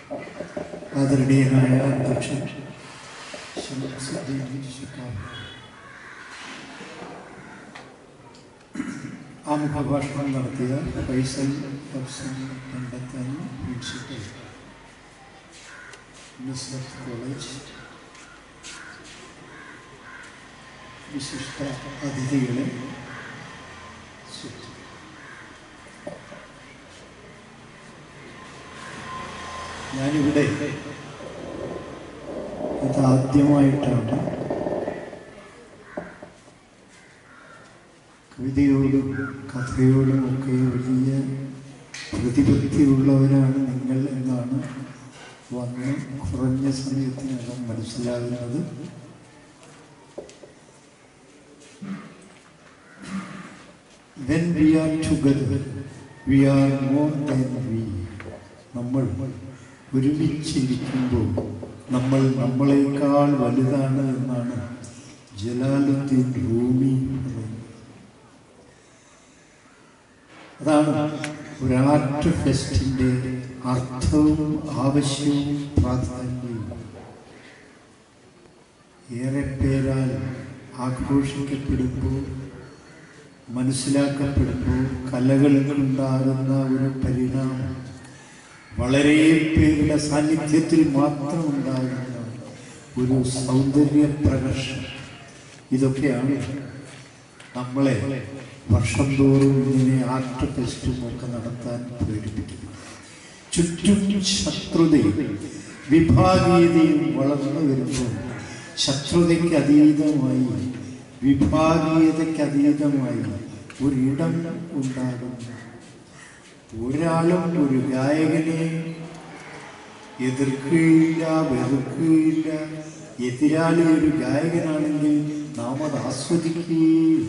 ആദരണീയനായ അധ്യക്ഷൻ ശംസുദ്ദീൻ ശിക്കാരി ആമുഖഭാഷണം നടത്തിയ ഫൈസൽ ഹഫ്സൻ കണ്ടെത്താൻ പ്രിൻസിപ്പൽ നുസ്രത്ത് കോളേജ് വിശിഷ്ട അതിഥികളെ സുഹൃത്തുക്കളെ, ഞാനിവിടെ ഇതാദ്യമായിട്ടാണ് കവിതയോടും കഥയോടും ഒക്കെ വലിയ പ്രതിപത്തിയുള്ളവരാണ് നിങ്ങൾ എന്നാണ് വന്ന് കുറഞ്ഞ സമയത്തിനകം മനസ്സിലാകുന്നത് When we are together, we are more than we. നമ്മൾ ഒരുമിച്ചിരിക്കുമ്പോൾ നമ്മൾ നമ്മളെക്കാൾ വലുതാണ് എന്നാണ് ജലാലുദ്ദീൻ റൂമി പറയുന്നത് അതാണ് ഒരു ആർട്ട് ഫെസ്റ്റിൻ്റെ അർത്ഥവും ആവശ്യവും പ്രാധാന്യവും ഏറെ പേരാൽ ആഘോഷിക്കപ്പെടുമ്പോൾ മനസ്സിലാക്കപ്പെടുമ്പോൾ കലകൾക്കുണ്ടാകുന്ന ഒരു പരിണാമം വളരെ പേരുടെ സാന്നിധ്യത്തിൽ മാത്രം ഉണ്ടാകുന്ന ഒരു സൗന്ദര്യ പ്രകർഷണം ഇതൊക്കെയാണ് നമ്മളെ വർഷം തോറും ഇങ്ങനെ ആർട്ട് ഫെസ്റ്റും ഒക്കെ നടത്താൻ പ്രേരിപ്പിക്കുന്നത് ചുറ്റും ശത്രുതയും വിഭാഗീയതയും വളർന്നു വരുമ്പോൾ ശത്രുതയ്ക്ക് അതീതമായി വിഭാഗീയതയ്ക്ക് അതീതമായി ഒരിടം ഉണ്ടാകുന്നു ഒരാളും ഒരു ഗായകനെ എതിർക്കുകയില്ല വെറുക്കുകയില്ല എതിരാളി ഒരു ഗായകനാണെങ്കിൽ നാം അത് ആസ്വദിക്കുകയും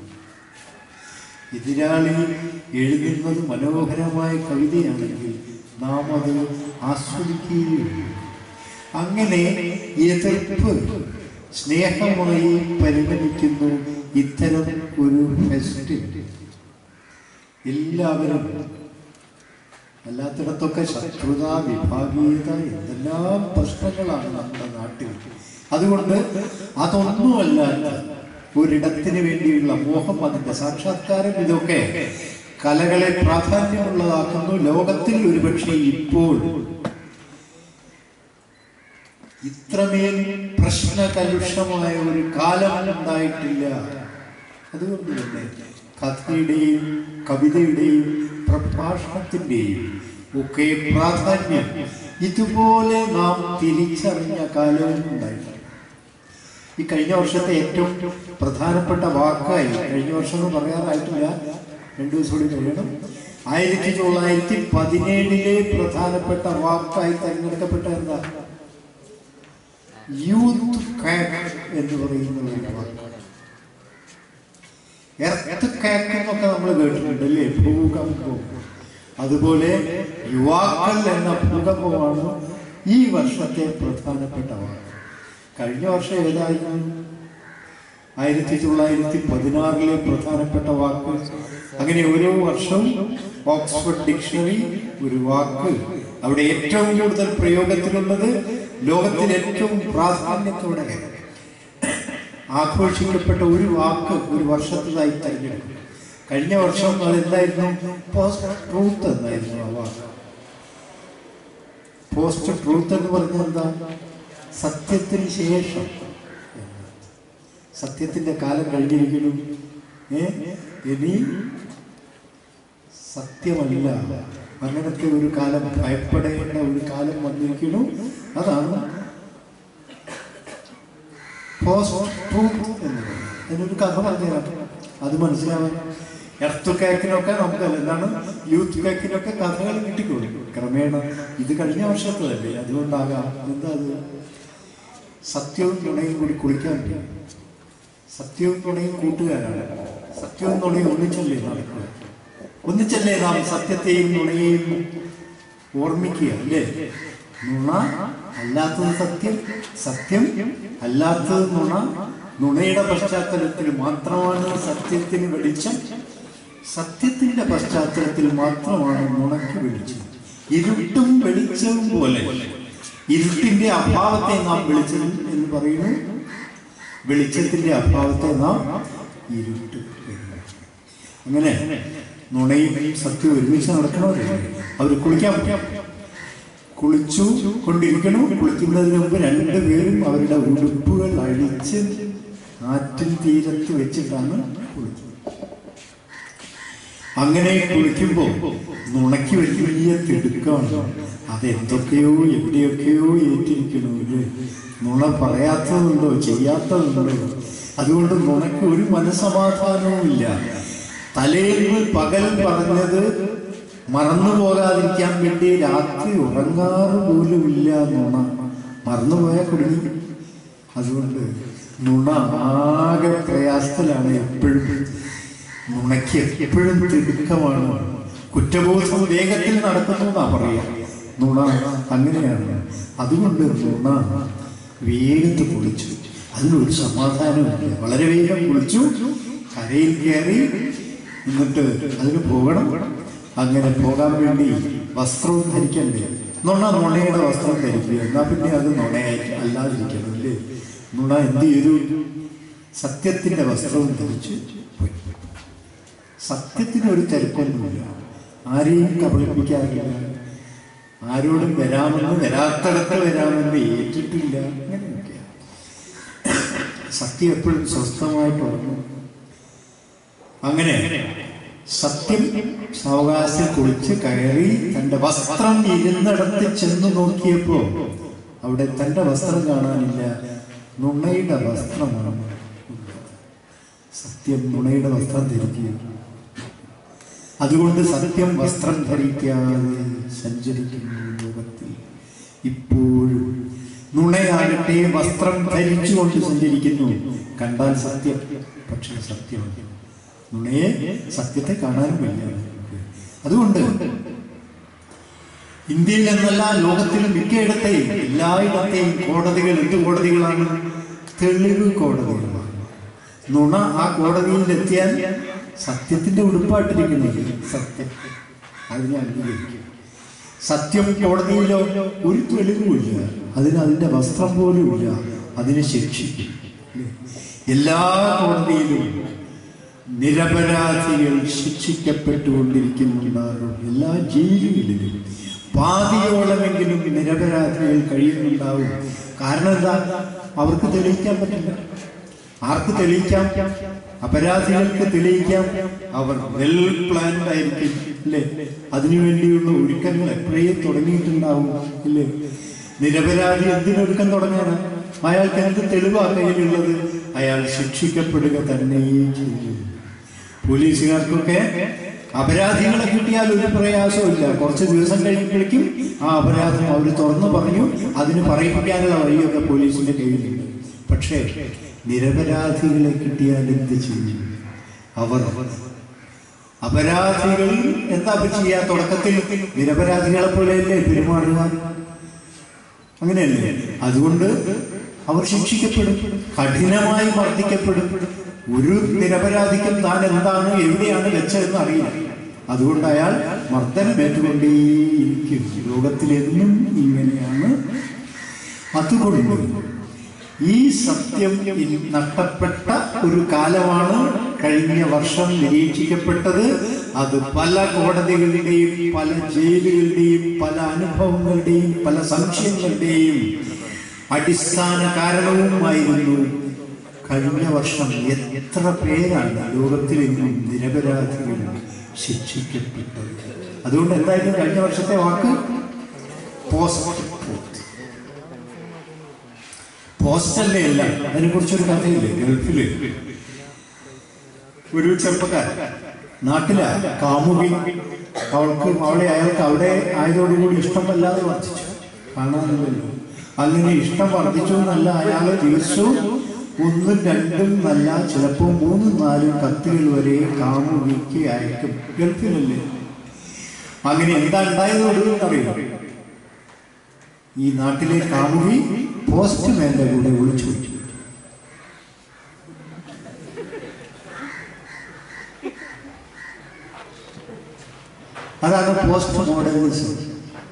എതിരാളി എഴുതുന്നത് മനോഹരമായ കവിതയാണെങ്കിൽ നാം അത് ആസ്വദിക്കുകയും അങ്ങനെ എതിർപ്പ് സ്നേഹമായി പരിഗണിക്കുന്നു ഇത്തരം ഒരു ഫെസ്റ്റ് എല്ലാവരും അല്ലാത്തിടത്തൊക്കെ ശത്രുത വിഭാഗീയത എന്തെല്ലാം പ്രശ്നങ്ങളാണ് നമ്മുടെ നാട്ടിൽ അതുകൊണ്ട് അതൊന്നുമല്ല ഒരിടത്തിന് വേണ്ടിയുള്ള മോഹം അതിന്റെ സാക്ഷാത്കാരം ഇതൊക്കെ കലകളെ പ്രാധാന്യമുള്ളതാക്കുന്നു ലോകത്തിൽ ഒരുപക്ഷെ ഇപ്പോൾ ഇത്രമേൽ പ്രശ്നകലുഷമായ ഒരു കാലം ഉണ്ടായിട്ടില്ല അതുകൊണ്ട് തന്നെ കഥയുടെയും കവിതയുടെയും പ്രഭാഷണത്തിൻ്റെയും ഒക്കെ പ്രാധാന്യം ഇതുപോലെ നാം തിരിച്ചറിഞ്ഞ കാലവും ഉണ്ടായിട്ടുണ്ട് ഈ കഴിഞ്ഞ വർഷത്തെ ഏറ്റവും പ്രധാനപ്പെട്ട വാക്കായി കഴിഞ്ഞ വർഷം എന്ന് പറയാറായിട്ടില്ല രണ്ടു ദിവസം കൂടി കഴിയണം ആയിരത്തി തൊള്ളായിരത്തി പതിനേഴിലെ പ്രധാനപ്പെട്ട വാക്കായി തിരഞ്ഞെടുക്കപ്പെട്ട എന്താ യൂത്ത് കാക്ക് എന്ന് പറയുന്ന ഒരു വാക്കാണ് എർത്ത് കാക്ക് എന്നൊക്കെ നമ്മൾ കേട്ടിട്ടുണ്ട് അല്ലേ ഭൂകമ്പം അതുപോലെ യുവാക്കൾ എന്ന ഭൂകമ്പമാണ് ഈ വർഷത്തെ പ്രധാനപ്പെട്ട വാക്ക് കഴിഞ്ഞ വർഷം ഏതായിരുന്നു ആയിരത്തി തൊള്ളായിരത്തി പതിനാറിലെ പ്രധാനപ്പെട്ട വാക്ക് അങ്ങനെ ഓരോ വർഷവും ഓക്സ്ഫോർഡ് ഡിക്ഷണറി ഒരു വാക്ക് അവിടെ ഏറ്റവും കൂടുതൽ പ്രയോഗത്തിലുള്ളത് ലോകത്തിൽ ഏറ്റവും പ്രാധാന്യത്തോടെ ആഘോഷിക്കപ്പെട്ട ഒരു വാക്ക് ഒരു വർഷത്തിലായി തിരഞ്ഞെടുക്കും കഴിഞ്ഞ വർഷം അതെന്തായിരുന്നു പോസ്റ്റ് ട്രൂത്ത് എന്നായിരുന്നു ആ വാക്ക് പോസ്റ്റ് ട്രൂത്ത് എന്ന് പറഞ്ഞത് എന്താ സത്യത്തിന് ശേഷം സത്യത്തിന്റെ കാലം കഴിഞ്ഞിരിക്കുന്നു ഏ ഇനി സത്യമല്ല അങ്ങനത്തെ ഒരു കാലം ഭയപ്പെടേണ്ട ഒരു കാലം വന്നിരിക്കുന്നു അതാണ് പോസ്റ്റ് ട്രൂത്ത് എന്ന് പറയുന്നത് അതിനൊരു കഥ പറഞ്ഞുതരാം അത് മനസ്സിലാവാൻ എർത്ത് കേക്കിനൊക്കെ നമുക്ക് എന്താണ് യൂത്ത് കേക്കിനൊക്കെ കഥകൾ കിട്ടിക്കൊള്ളു ക്രമേണ ഇത് കഴിഞ്ഞ വർഷത്തതല്ലേ അതുകൊണ്ടാകാം എന്താ അത് സത്യവും നുണയും കൂടി കുളിക്കാൻ പറ്റും സത്യവും നുണയും കൂട്ടുകാരാണ് സത്യവും നുണയും ഒന്നിച്ചല്ലേ നടക്കുക ഒന്നിച്ചല്ലേ നാം സത്യത്തെയും നുണയെയും ഓർമ്മിക്കുക അല്ലേ നുണ അല്ലാത്തത് സത്യം സത്യം അല്ലാത്തത് നുണ നുണയുടെ പശ്ചാത്തലത്തിൽ മാത്രമാണ് സത്യത്തിന് വെളിച്ചം സത്യത്തിന്റെ പശ്ചാത്തലത്തിൽ മാത്രമാണ് നുണയ്ക്ക് വെളിച്ചം ഇരുട്ടും വെളിച്ചവും പോലെ ഇരുട്ടിന്റെ അഭാവത്തെ നാം വെളിച്ചം എന്ന് പറയുന്നു വെളിച്ചത്തിന്റെ അഭാവത്തെ നാം ഇരുട്ട് എന്ന് അങ്ങനെ നുണയും സത്യം ഒരുമിച്ച് നടക്കണമല്ലോ അവർ കുളിക്കാൻ പോയി. കുളിച്ചു കൊണ്ടിരിക്കണം കുളിക്കുന്നതിന് മുമ്പ് രണ്ടുപേരും അവരുടെ ഉടുപ്പുകൾ അഴിച്ച് ആറ്റിൻ തീരത്ത് വെച്ചിട്ടാണ് കുളിക്കുന്നത് അങ്ങനെ കുളിക്കുമ്പോൾ നുണയ്ക്ക് വലിയ തിടുക്കമാണ് അതെന്തൊക്കെയോ എവിടെയൊക്കെയോ ഏറ്റിരിക്കണോ ഇല്ലേ നുണ പറയാത്തതുണ്ടോ ചെയ്യാത്തതുണ്ടോ അതുകൊണ്ട് നുണയ്ക്ക് ഒരു മനസമാധാനവും ഇല്ല തലേന്ന് പകൽ പറഞ്ഞത് മറന്നു പോകാതിരിക്കാൻ വേണ്ടി രാത്രി ഉറങ്ങാറ് പോലുമില്ല നുണ മറന്നുപോയാൽ കുടുങ്ങി അതുകൊണ്ട് നുണ ആകെ പ്രയാസത്തിലാണ് എപ്പോഴും നുണയ്ക്ക് എപ്പോഴും തിടുക്കമാണ് കുറ്റബോധം വേഗത്തിൽ നടക്കുന്നു എന്നാ പറയാ നുണ അങ്ങനെയാണ് അതുകൊണ്ട് നുണ വേഗത്തിൽ കുളിച്ചു അതിനൊരു സമാധാനമില്ല വളരെ വേഗം കുളിച്ചു കരയിൽ കയറി എന്നിട്ട് അതിന് പോകണം അങ്ങനെ പോകാൻ വേണ്ടി വസ്ത്രവും ധരിക്കണ്ടേ നുണ നുണയുടെ വസ്ത്രം ധരിക്കുക എന്നാ പിന്നെ അത് നുണയായി അല്ലാതിരിക്കണം അല്ലേ നുണ എന്ത് ചെയ്തു സത്യത്തിന്റെ വസ്ത്രവും ധരിച്ച് പോയി സത്യത്തിന് ഒരു തിരക്കൊന്നുമില്ല ആരെയും കബളിപ്പിക്കാറില്ല ആരോടും വരാമെന്ന് വരാത്തടത്ത് വരാമെന്ന് ഏറ്റിട്ടില്ല അങ്ങനെയൊക്കെയാണ് സത്യം എപ്പോഴും സ്വസ്ഥമായിട്ട് ഉറങ്ങും അങ്ങനെ സത്യം സാവകാശം കുളിച്ച് കയറി തന്റെ വസ്ത്രം ഇരുന്നിടത്ത് ചെന്ന് നോക്കിയപ്പോ അവിടെ തന്റെ വസ്ത്രം കാണാനില്ല നുണയുടെ വസ്ത്രമാണ് സത്യം നുണയുടെ വസ്ത്രം ധരിക്കുക അതുകൊണ്ട് സത്യം വസ്ത്രം ധരിക്കാതെ സഞ്ചരിക്കുന്നു ലോകത്തിൽ ഇപ്പോഴും നുണയാകട്ടെ വസ്ത്രം ധരിച്ചുകൊണ്ട് സഞ്ചരിക്കുന്നു കണ്ടാൽ സത്യം പക്ഷേ സത്യമാണ് നുണയെ സത്യത്തെ കാണാനുമില്ല അതുകൊണ്ട് ഇന്ത്യയിൽ എന്നല്ല ലോകത്തിലും മിക്കയിടത്തെയും എല്ലായിടത്തെയും കോടതികൾ എന്ത് കോടതികളാണ് തെളിവ് കോടതികളാണ് നുണ ആ കോടതിയിൽ എത്തിയാൽ സത്യത്തിന്റെ ഉടുപ്പായിട്ടിരിക്കുന്നത് സത്യം അതിനെ അംഗീകരിക്കും സത്യം കോടതിയിലോ ഒരു തെളിവുമില്ല അതിന് അതിന്റെ വസ്ത്രം പോലും ഇല്ല അതിനെ ശിക്ഷിക്കും ഇല്ലേ? എല്ലാ കോടതിയിലും നിരപരാധികൾ ശിക്ഷിക്കപ്പെട്ടുകൊണ്ടിരിക്കുന്നുണ്ടാകും എല്ലാ ജയിലുകളിലും പാതിയോളമെങ്കിലും നിരപരാധികൾ കഴിയുന്നുണ്ടാവും കാരണം എന്താ അവർക്ക് തെളിയിക്കാൻ പറ്റില്ല ആർക്ക് തെളിയിക്കാം അപരാധികൾക്ക് തെളിയിക്കാം അവർ വെൽ പ്ലാൻഡ് ആയിരിക്കും അല്ലേ അതിനുവേണ്ടിയുള്ള ഒരുക്കങ്ങൾ എപ്പോഴേ തുടങ്ങിയിട്ടുണ്ടാവും ഇല്ലേ നിരപരാധി എന്തിനൊരുക്കം തുടങ്ങാനാണ് അയാൾക്ക് എന്ത് തെളിവാ കയ്യിലുള്ളത് അയാൾ ശിക്ഷിക്കപ്പെടുക തന്നെ ചെയ്യും പോലീസുകാർക്കൊക്കെ അപരാധികളെ കിട്ടിയാൽ ഒരു പ്രയാസമില്ല കുറച്ച് ദിവസം കഴിയുമ്പോഴേക്കും ആ അപരാധം അവർ തുറന്നു പറഞ്ഞു അതിന് പറയിപ്പിക്കാനുള്ള വഴിയൊക്കെ പോലീസിന്റെ കയ്യിലുണ്ട് പക്ഷേ നിരപരാധികളെ കിട്ടിയാൽ എന്ത് ചെയ്യും അവർ അപരാധികൾ എന്താ ഇപ്പൊ ചെയ്യാ തുടക്കത്തിൽ നിരപരാധികളെ പോലെയല്ലേ പെരുമാറുക അങ്ങനെയല്ലേ അതുകൊണ്ട് അവർ ശിക്ഷിക്കപ്പെടും കഠിനമായി മർദ്ദിക്കപ്പെടും ഒരു നിരപരാധിക്കും താൻ എന്താണ് എവിടെയാണ് വെച്ചതെന്ന് അറിയില്ല അതുകൊണ്ട് അയാൾ മർദ്ദനം ഏറ്റുകൊണ്ടേയിരിക്കും ലോകത്തിലെന്നും ഇങ്ങനെയാണ് അതുകൊണ്ട് ഈ സത്യം ഇനി നഷ്ടപ്പെട്ട ഒരു കാലമാണ് കഴിഞ്ഞ വർഷം നിരീക്ഷിക്കപ്പെട്ടത് അത് പല കോടതികളുടെയും പല ജയിലുകളുടെയും പല അനുഭവങ്ങളുടെയും പല സംശയങ്ങളുടെയും അടിസ്ഥാന കാരണവുമായിരുന്നു കഴിഞ്ഞ വർഷം എത്ര പേരാണ് ലോകത്തിൽ നിന്നും നിരപരാധികൾ ശിക്ഷിക്കപ്പെട്ടത് അതുകൊണ്ട് എന്തായാലും കഴിഞ്ഞ വർഷത്തെ വാക്ക് പോസ്റ്റ് പോസ്റ്റല്ലേ അല്ല അതിനെ കുറിച്ചൊരു കഥയില്ലേ ഗൾഫില് ഒരു ചെറുപ്പക്കാരൻ നാട്ടിലാ കാമുകി അവൾക്ക് അവളെ അയാൾക്ക് അവിടെ ആയതോടുകൂടി ഇഷ്ടമല്ലാതെ വർദ്ധിച്ചു കാണാനില്ലല്ലോ അങ്ങനെ ഇഷ്ടം വർദ്ധിച്ചു എന്നല്ല അയാൾ ദിവസവും ഒന്നും രണ്ടും നല്ല ചിലപ്പോൾ മൂന്നും നാലും കത്തുകൾ വരെ കാമുകിക്ക് അയക്കും ഗൾഫിലല്ലേ അങ്ങനെ എന്താ ഉണ്ടായതോട് അറിയാം ഈ നാട്ടിലെ കാമുകി പോസ്റ്റ്മാന്റെ കൂടെ ഒളിച്ചു വെച്ചു അതാണ് പോസ്റ്റ് മോഡേണിസം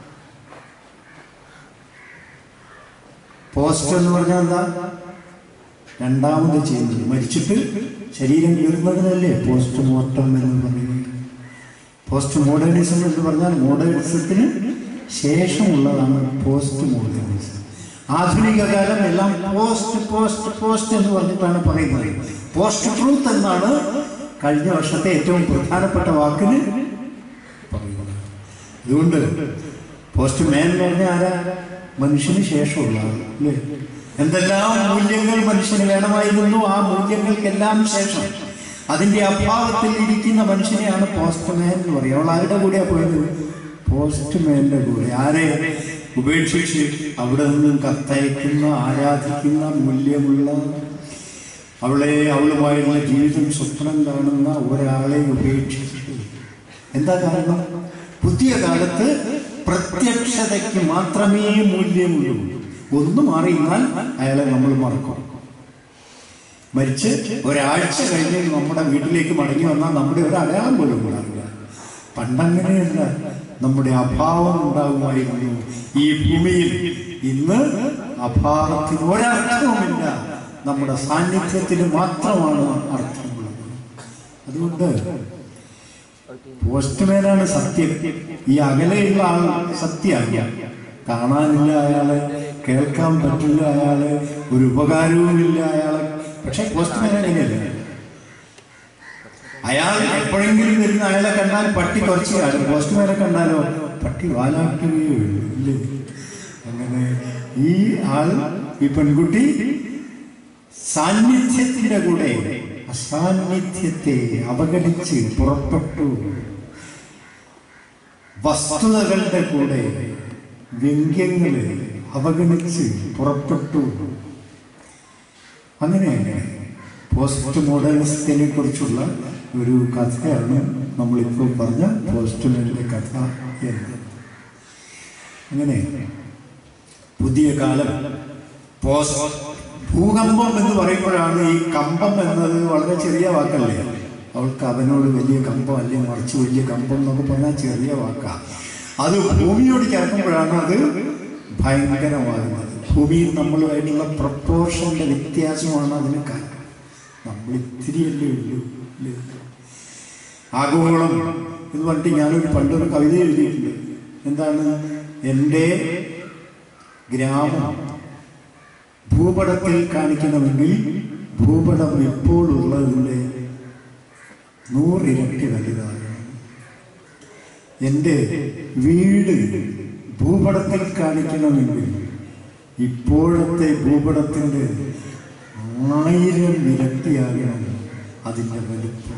പോസ്റ്റ് എന്ന് പറഞ്ഞാൽ എന്താ രണ്ടാമത് ചെയ്യുന്നത് മരിച്ചിട്ട് ശരീരം കീറുന്നതിനല്ലേ പോസ്റ്റ് മോർട്ടം എന്ന് പറയുന്നത് പോസ്റ്റ് മോഡേണിസം എന്ന് പറഞ്ഞാൽ മോഡേണിസത്തിന് ശേഷമുള്ളതാണ് പോസ്റ്റ് മോഡേണിസം ആധുനിക കാലം എല്ലാം പോസ്റ്റ് പോസ്റ്റ് പോസ്റ്റ് എന്ന് പറഞ്ഞിട്ടാണ് പറയുന്നത് പോസ്റ്റ് ട്രൂത്ത് എന്നാണ് കഴിഞ്ഞ വർഷത്തെ ഏറ്റവും പ്രധാനപ്പെട്ട വാക്കിന് പറയുന്നത് അതുകൊണ്ട് പോസ്റ്റ് മാൻ എന്ന് പറഞ്ഞാൽ ആരാ മനുഷ്യന് ശേഷമുള്ള ആൾ അല്ലേ എന്തെല്ലാം മൂല്യങ്ങൾ മനുഷ്യന് വേണമായിരുന്നു ആ മൂല്യങ്ങൾക്കെല്ലാം ശേഷം അതിന്റെ അഭാവത്തിൽ ഇരിക്കുന്ന മനുഷ്യനെയാണ് പോസ്റ്റ്മാൻ എന്ന് പറയുക അവൾ ആരുടെ കൂടെയാ പോയത് പോസ്റ്റ്മാന്റെ കൂടെ ആരെ ഉപേക്ഷിച്ച് അവിടെ നിന്നും കത്തയക്കുന്ന ആരാധിക്കുന്ന മൂല്യമുള്ള അവളെ അവളുമായുള്ള ജീവിതം സ്വപ്നം കാണുന്ന ഒരാളെ ഉപേക്ഷിച്ചിട്ട് എന്താ കാരണം പുതിയ കാലത്ത് പ്രത്യക്ഷതയ്ക്ക് മാത്രമേ മൂല്യമുള്ളൂ ഒന്ന് മാറിയിരുന്നാൽ അയാളെ നമ്മൾ മറക്കും മരിച്ച് ഒരാഴ്ച കഴിഞ്ഞ് നമ്മുടെ വീട്ടിലേക്ക് മടങ്ങി വന്നാൽ നമ്മുടെ ഒരു അടയാളം പോലും ഉണ്ടാവില്ല പണ്ടങ്ങനെയല്ല നമ്മുടെ അഭാവം ഉണ്ടാകുമായിരുന്നു ഈ ഭൂമിയിൽ ഇന്ന് അഭാവത്തിന് ഒരർത്ഥവുമില്ല നമ്മുടെ സാന്നിധ്യത്തിന് മാത്രമാണ് അർത്ഥമുള്ളത് അതുകൊണ്ട് പോസ്റ്റ്മാനാണ് സത്യം ഈ അകലെയുള്ള ആൾ സത്യല്ല കാണാനില്ല അയാളെ കേൾക്കാൻ പറ്റില്ല അയാളെ ഒരു ഉപകാരവുമില്ല അയാളെ പക്ഷെ പോസ്റ്റ്മാൻ അങ്ങനെയല്ല അയാൾ എപ്പോഴെങ്കിലും വരുന്ന അയാളെ കണ്ടാൽ പട്ടി കുറച്ചാണ് പോസ്റ്റ്മാനെ കണ്ടാലോ പട്ടി വാലാട്ടുകയേ ഉള്ളൂ ഇല്ലേ അങ്ങനെ ഈ ആൾ ഈ പെൺകുട്ടി സാന്നിധ്യത്തിന്റെ കൂടെ അസാന്നിധ്യത്തെ അവഗണിച്ച് പുറപ്പെട്ടു വസ്തുതകളുടെ കൂടെ വ്യംഗ്യങ്ങളെ അവഗണിച്ച് പുറപ്പെട്ടു അങ്ങനെ പോസ്റ്റ് മോഡേണിസത്തിനെ കുറിച്ചുള്ള ഒരു കഥയാണ് നമ്മളിപ്പോൾ പറഞ്ഞ പോസ്റ്റ്മാൻ്റെ കഥ എന്ന് അങ്ങനെ പുതിയ കാലം പോസ്റ്റ് ഭൂകമ്പം എന്ന് പറയുമ്പോഴാണ് ഈ കമ്പം എന്നത് വളരെ ചെറിയ വാക്കല്ലേ അവൾക്ക് അവനോട് വലിയ കമ്പം അല്ലെങ്കിൽ മറിച്ച് വലിയ കമ്പം എന്നൊക്കെ പറഞ്ഞാൽ ചെറിയ വാക്കാണ് അത് ഭൂമിയോട് ചേർക്കുമ്പോഴാണ് അത് ഭയങ്കരമാകുന്നത് ഭൂമിയിൽ നമ്മളുമായിട്ടുള്ള പ്രപ്പോർഷന്റെ വ്യത്യാസമാണ് അതിന് കാരണം നമ്മൾ ഇത്തിരിയല്ലേ ഉള്ളൂ ഇല്ലേ? ആഗോളം എന്ന് പറഞ്ഞിട്ട് ഞാനൊരു പണ്ടൊരു കവിത എഴുതിയിട്ടുണ്ട് എന്താണ് എൻ്റെ ഗ്രാമം ഭൂപടത്തിൽ കാണിക്കണമെങ്കിൽ ഭൂപടം ഇപ്പോൾ ഉള്ളതിൻ്റെ നൂറിരട്ടി വലുതാണ് എൻ്റെ വീട് ഭൂപടത്തിൽ കാണിക്കണമെങ്കിൽ ഇപ്പോഴത്തെ ഭൂപടത്തിൻ്റെ ആയിരം ഇരട്ടിയാകണം അതിൻ്റെ വലുപ്പം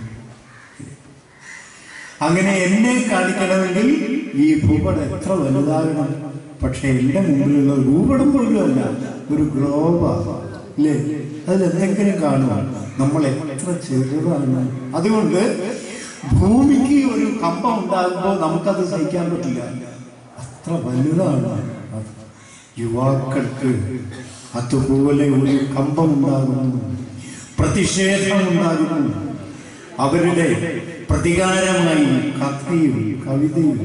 അങ്ങനെ എന്നെ കാണിക്കണമെങ്കിൽ ഈ ഭൂപടം എത്ര വലുതാകണം പക്ഷെ എന്റെ മുമ്പിലുള്ള ഭൂപടം പോലും അല്ല ഒരു ഗ്ലോബാ ഇല്ലേ അതിൽ എന്തെങ്കിലും കാണുക നമ്മൾ എത്ര ചെറുതാണ് അതുകൊണ്ട് ഭൂമിക്ക് ഒരു കമ്പം ഉണ്ടാകുമ്പോൾ നമുക്കത് സഹിക്കാൻ പറ്റില്ല അത്ര വലുതാണ് അത് യുവാക്കൾക്ക് അതുപോലെ ഒരു കമ്പം ഉണ്ടാകുന്നു പ്രതിഷേധം ഉണ്ടാകുന്നു അവരുടെ പ്രതികാരമായി കഥയും കവിതയും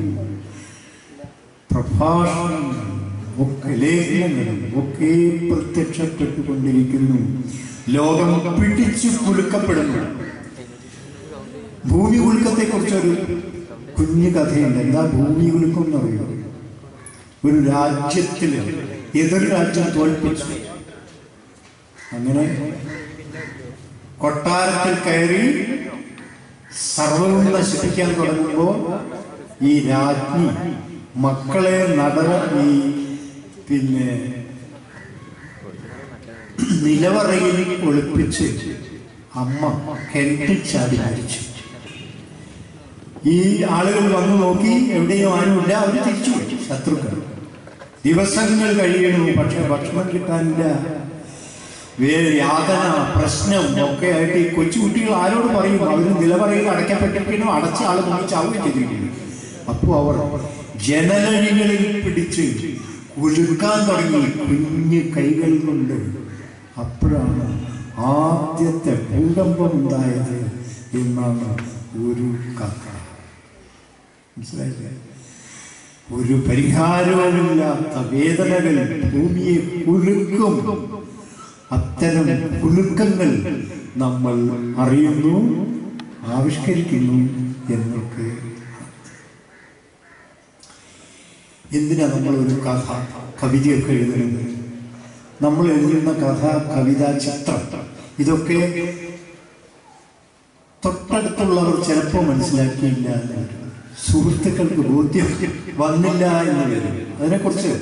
പ്രഭാഷണങ്ങളും ഒക്കെ ലേഖനങ്ങളും ഒക്കെ പ്രത്യക്ഷപ്പെട്ടുകൊണ്ടിരിക്കുന്നു ലോകം പിടിച്ചു കുലുക്കപ്പെടുന്നു ഭൂമി കുലുക്കത്തെ കുറിച്ചൊരു കുഞ്ഞു കഥയുണ്ട് എന്താ ഭൂമി കുലുക്കം എന്ന് പറയുക ഒരു രാജ്യത്തിൽ എതിർ രാജ്യം തോൽപ്പിച്ചു അങ്ങനെ കൊട്ടാരത്തിൽ കയറി സർവവും നശിപ്പിക്കാൻ തുടങ്ങുമ്പോൾ ഈ രാജ്ഞി മക്കളെ നട ഈ പിന്നെ നിലവറയിൽ ഒളിപ്പിച്ച് അമ്മ കിണറ്റിൽ ചാടി മരിച്ചു ഈ ആളുകൾ വന്നു നോക്കി എവിടെയും ആരുമില്ല അവർ തിരിച്ചു പോയി, ശത്രുക്കൾ ദിവസങ്ങൾ കഴിയണു പക്ഷെ ഭക്ഷണം കിട്ടാനില്ല വേറെ യാതന പ്രശ്നം ഒക്കെ ആയിട്ട് ഈ കൊച്ചുകുട്ടികൾ ആരോട് പറയും അവർ നിലവറയിൽ അടയ്ക്കപ്പെട്ടിരിക്കുന്നു അടച്ച ആൾ മുങ്ങി ചാവുകയും ചെയ്തിരിക്കുന്നു അപ്പോൾ അവർ ജനലഴികളിൽ പിടിച്ച് കുലുക്കാൻ തുടങ്ങി കുഞ്ഞു കൈകൾ കൊണ്ട് അപ്പോഴാണ് ആദ്യത്തെ ഭൂകമ്പം ഉണ്ടായത് എന്നാണ് ഒരു കഥ മനസ്സിലായില്ലേ ഒരു പരിഹാരവുമില്ലാത്ത വേദനകൾ ഭൂമിയെ കുലുക്കും അത്തരം കുലുക്കങ്ങൾ നമ്മൾ അറിയുന്നു ആവിഷ്കരിക്കുന്നു എന്നൊക്കെ എന്തിനാ നമ്മൾ ഒരു കഥ കവിതയൊക്കെ എഴുതുന്നത് നമ്മൾ എഴുതുന്ന കഥ കവിത ചിത്രം ഇതൊക്കെ തൊട്ടടുത്തുള്ളവർ ചിലപ്പോൾ മനസ്സിലാക്കിയില്ല എന്ന് വരും സുഹൃത്തുക്കൾക്ക് ബോധ്യം വന്നില്ല എന്ന് വരും അതിനെക്കുറിച്ച്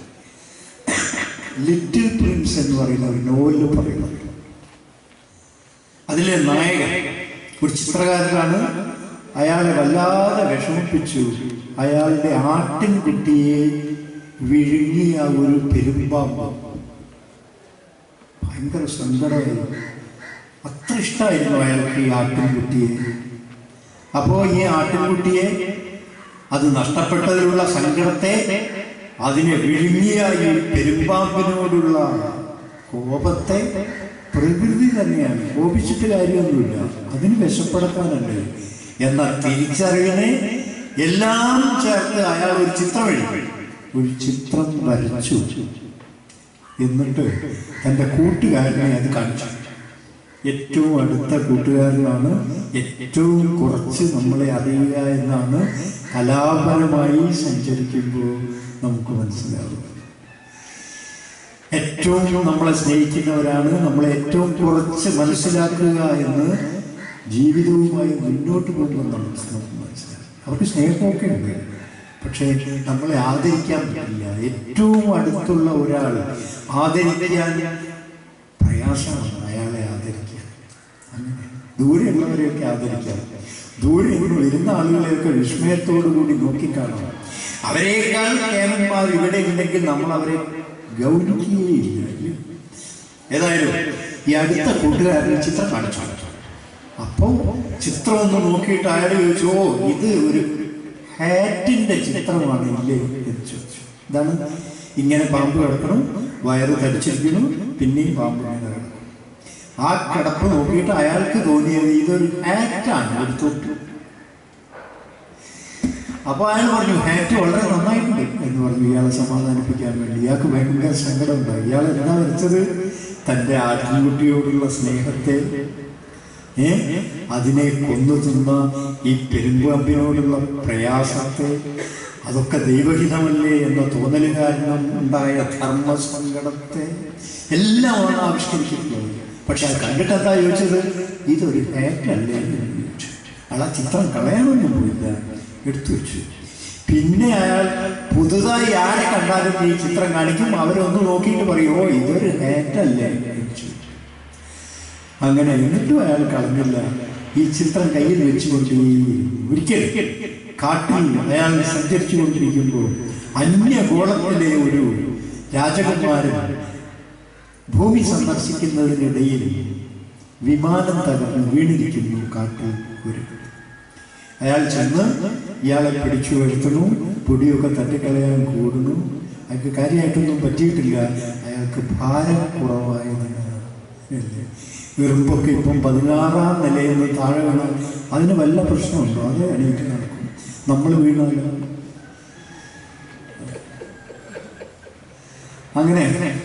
ലിറ്റിൽ പ്രിൻസ് എന്ന് പറയുന്ന ഒരു നോവലിൽ പറയുന്നത് അതിലെ നായകൻ ഒരു ചിത്രകാരനാണ് അയാളെ വല്ലാതെ വിഷമിപ്പിച്ചു അയാളുടെ ആട്ടിൻകുട്ടിയെ വിഴുങ്ങിയ ഒരു പെരുമ്പാമ്പ് ഭയങ്കര സങ്കടമായി അത്ര ഇഷ്ടമായിരുന്നു അയാൾക്ക് ഈ ആട്ടിൻകുട്ടിയെ അപ്പോൾ ഈ ആട്ടിൻകുട്ടിയെ അത് നഷ്ടപ്പെട്ടതിലുള്ള സങ്കടത്തെ അതിനെ വിഴുങ്ങിയ ഈ പെരുമ്പാമ്പിനോടുള്ള കോപത്തെ പ്രകൃതി തന്നെയാണ് കോപിച്ചിട്ട് കാര്യമൊന്നുമില്ല അതിന് വിശപ്പെടുത്താനല്ലേ എന്ന തിരിച്ചറിവിനെ എല്ലാം ചേർത്ത് അയാൾ ഒരു ചിത്രം എഴുതി ഒരു ചിത്രം വരച്ചു എന്നിട്ട് തൻ്റെ കൂട്ടുകാരനെ അത് കാണിച്ചു ഏറ്റവും അടുത്ത കൂട്ടുകാരനാണ് ഏറ്റവും കുറച്ച് നമ്മളെ അറിയുക എന്നാണ് കലാപരമായി സഞ്ചരിക്കുമ്പോൾ നമുക്ക് മനസ്സിലാവുക ഏറ്റവും നമ്മളെ സ്നേഹിക്കുന്നവരാണ് നമ്മളെ ഏറ്റവും കുറച്ച് മനസ്സിലാക്കുക എന്ന് ജീവിതവുമായി മുന്നോട്ട് പോകുമ്പോൾ നമുക്ക് നമുക്ക് മനസ്സിലാവും അവർക്ക് സ്നേഹമൊക്കെ ഉണ്ട് പക്ഷേ നമ്മളെ ആദരിക്കാൻ പറ്റില്ല ഏറ്റവും അടുത്തുള്ള ഒരാൾ ആദരിക്കാൻ പ്രയാസമാണ് അയാളെ ആദരിക്കാൻ അങ്ങനെ ദൂരെയുള്ളവരെയൊക്കെ ആദരിക്കാം ദൂരെ നിന്ന് വരുന്ന ആളുകളെയൊക്കെ വിസ്മയത്തോടു കൂടി നോക്കിക്കാണണം അവരെക്കാൾ കേമന്മാർ ഇവിടെ ഉണ്ടെങ്കിൽ നമ്മൾ അവരെ ഗൗനിക്കുകയില്ല ഏതായാലും ഈ അടുത്ത കൂട്ടുകാരൻ ചിത്രം കാണിച്ചു അപ്പോ ചിത്രം ഒന്ന് നോക്കിയിട്ട് അയാൾ ചോദിച്ചു ഓ ഇത് ഒരു ഹാറ്റിന്റെ ചിത്രമാണ് ഇല്ലേ എന്ന് ചോദിച്ചു ഇതാണ് ഇങ്ങനെ പാമ്പ് കിടക്കണം വയറ് തടിച്ചിരിക്കുന്നു പിന്നെയും പാമ്പ് ഇങ്ങനെ കിടക്കണം ആ കിടപ്പ് നോക്കിയിട്ട് അയാൾക്ക് തോന്നിയത് ഇതൊരു ഹാറ്റാണ് ഒരു തൊട്ടു അപ്പൊ അയാൾ പറഞ്ഞു ഹാറ്റ് വളരെ നന്നായിട്ടുണ്ട് എന്ന് പറഞ്ഞു ഇയാളെ സമാധാനിപ്പിക്കാൻ വേണ്ടി ഇയാൾക്ക് ഭയങ്കര സങ്കടമുണ്ടായി ഇയാൾ എന്താ വരച്ചത് തൻ്റെ ആട്ടിൻകുട്ടിയോടുള്ള സ്നേഹത്തെ ഏ അതിനെ കൊന്നു തിന്ന ഈ പെരുമ്പാമ്പിനോടുള്ള പ്രയാസത്തെ അതൊക്കെ ദൈവഹിതമല്ലേ എന്ന തോന്നല് കാരണം ഉണ്ടായ ധർമ്മസങ്കടത്തെ എല്ലാമാണ് ആവിഷ്കരിച്ചിട്ടുള്ളത് പക്ഷെ അത് കണ്ടിട്ട് എന്താ ചോദിച്ചത് ഇതൊരു ഹാറ്റല്ലേ എന്ന് ചോദിച്ചു അയാൾ ആ ചിത്രം കളയാനൊന്നും പോയില്ല എടുത്തു വെച്ചു പിന്നെ അയാൾ പുതുതായി ആരെ കണ്ടാലും ഈ ചിത്രം കാണിക്കും അവരൊന്ന് നോക്കിയിട്ട് പറയും ഓ ഇതൊരു ഹാറ്റല്ലേ എന്ന് ചോദിച്ചു അങ്ങനെ എന്നിട്ടും അയാൾ കളഞ്ഞില്ല ഈ ചിത്രം കയ്യിൽ വെച്ചുകൊണ്ട് ഒരിക്കൽ കാട്ടിൽ അയാൾ സഞ്ചരിച്ചു കൊണ്ടിരിക്കുമ്പോൾ അന്യഗോളത്തിലെ ഒരു രാജകുമാരൻ ഭൂമി സന്ദർശിക്കുന്നതിനിടയിൽ വിമാനം തകർന്ന് വീണിരിക്കുന്നു കാട്ടിൽ ഒരു അയാൾ ചെന്ന് ഇയാളെ പിടിച്ചു വരുത്തുന്നു പൊടിയൊക്കെ തട്ടിക്കളയാൻ കൂടുന്നു അയാൾക്ക് കാര്യമായിട്ടൊന്നും പറ്റിയിട്ടില്ല അയാൾക്ക് ഭാരം കുറവായതിനാണ് അല്ലേ എറുമ്പൊക്കെ ഇപ്പം പതിനാറാം നിലയിൽ നിന്ന് താഴെ വീണാൽ അതിന് വല്ല പ്രശ്നമുണ്ടോ അത് എണീറ്റ് നടക്കും നമ്മൾ വീണാലോ അങ്ങനെ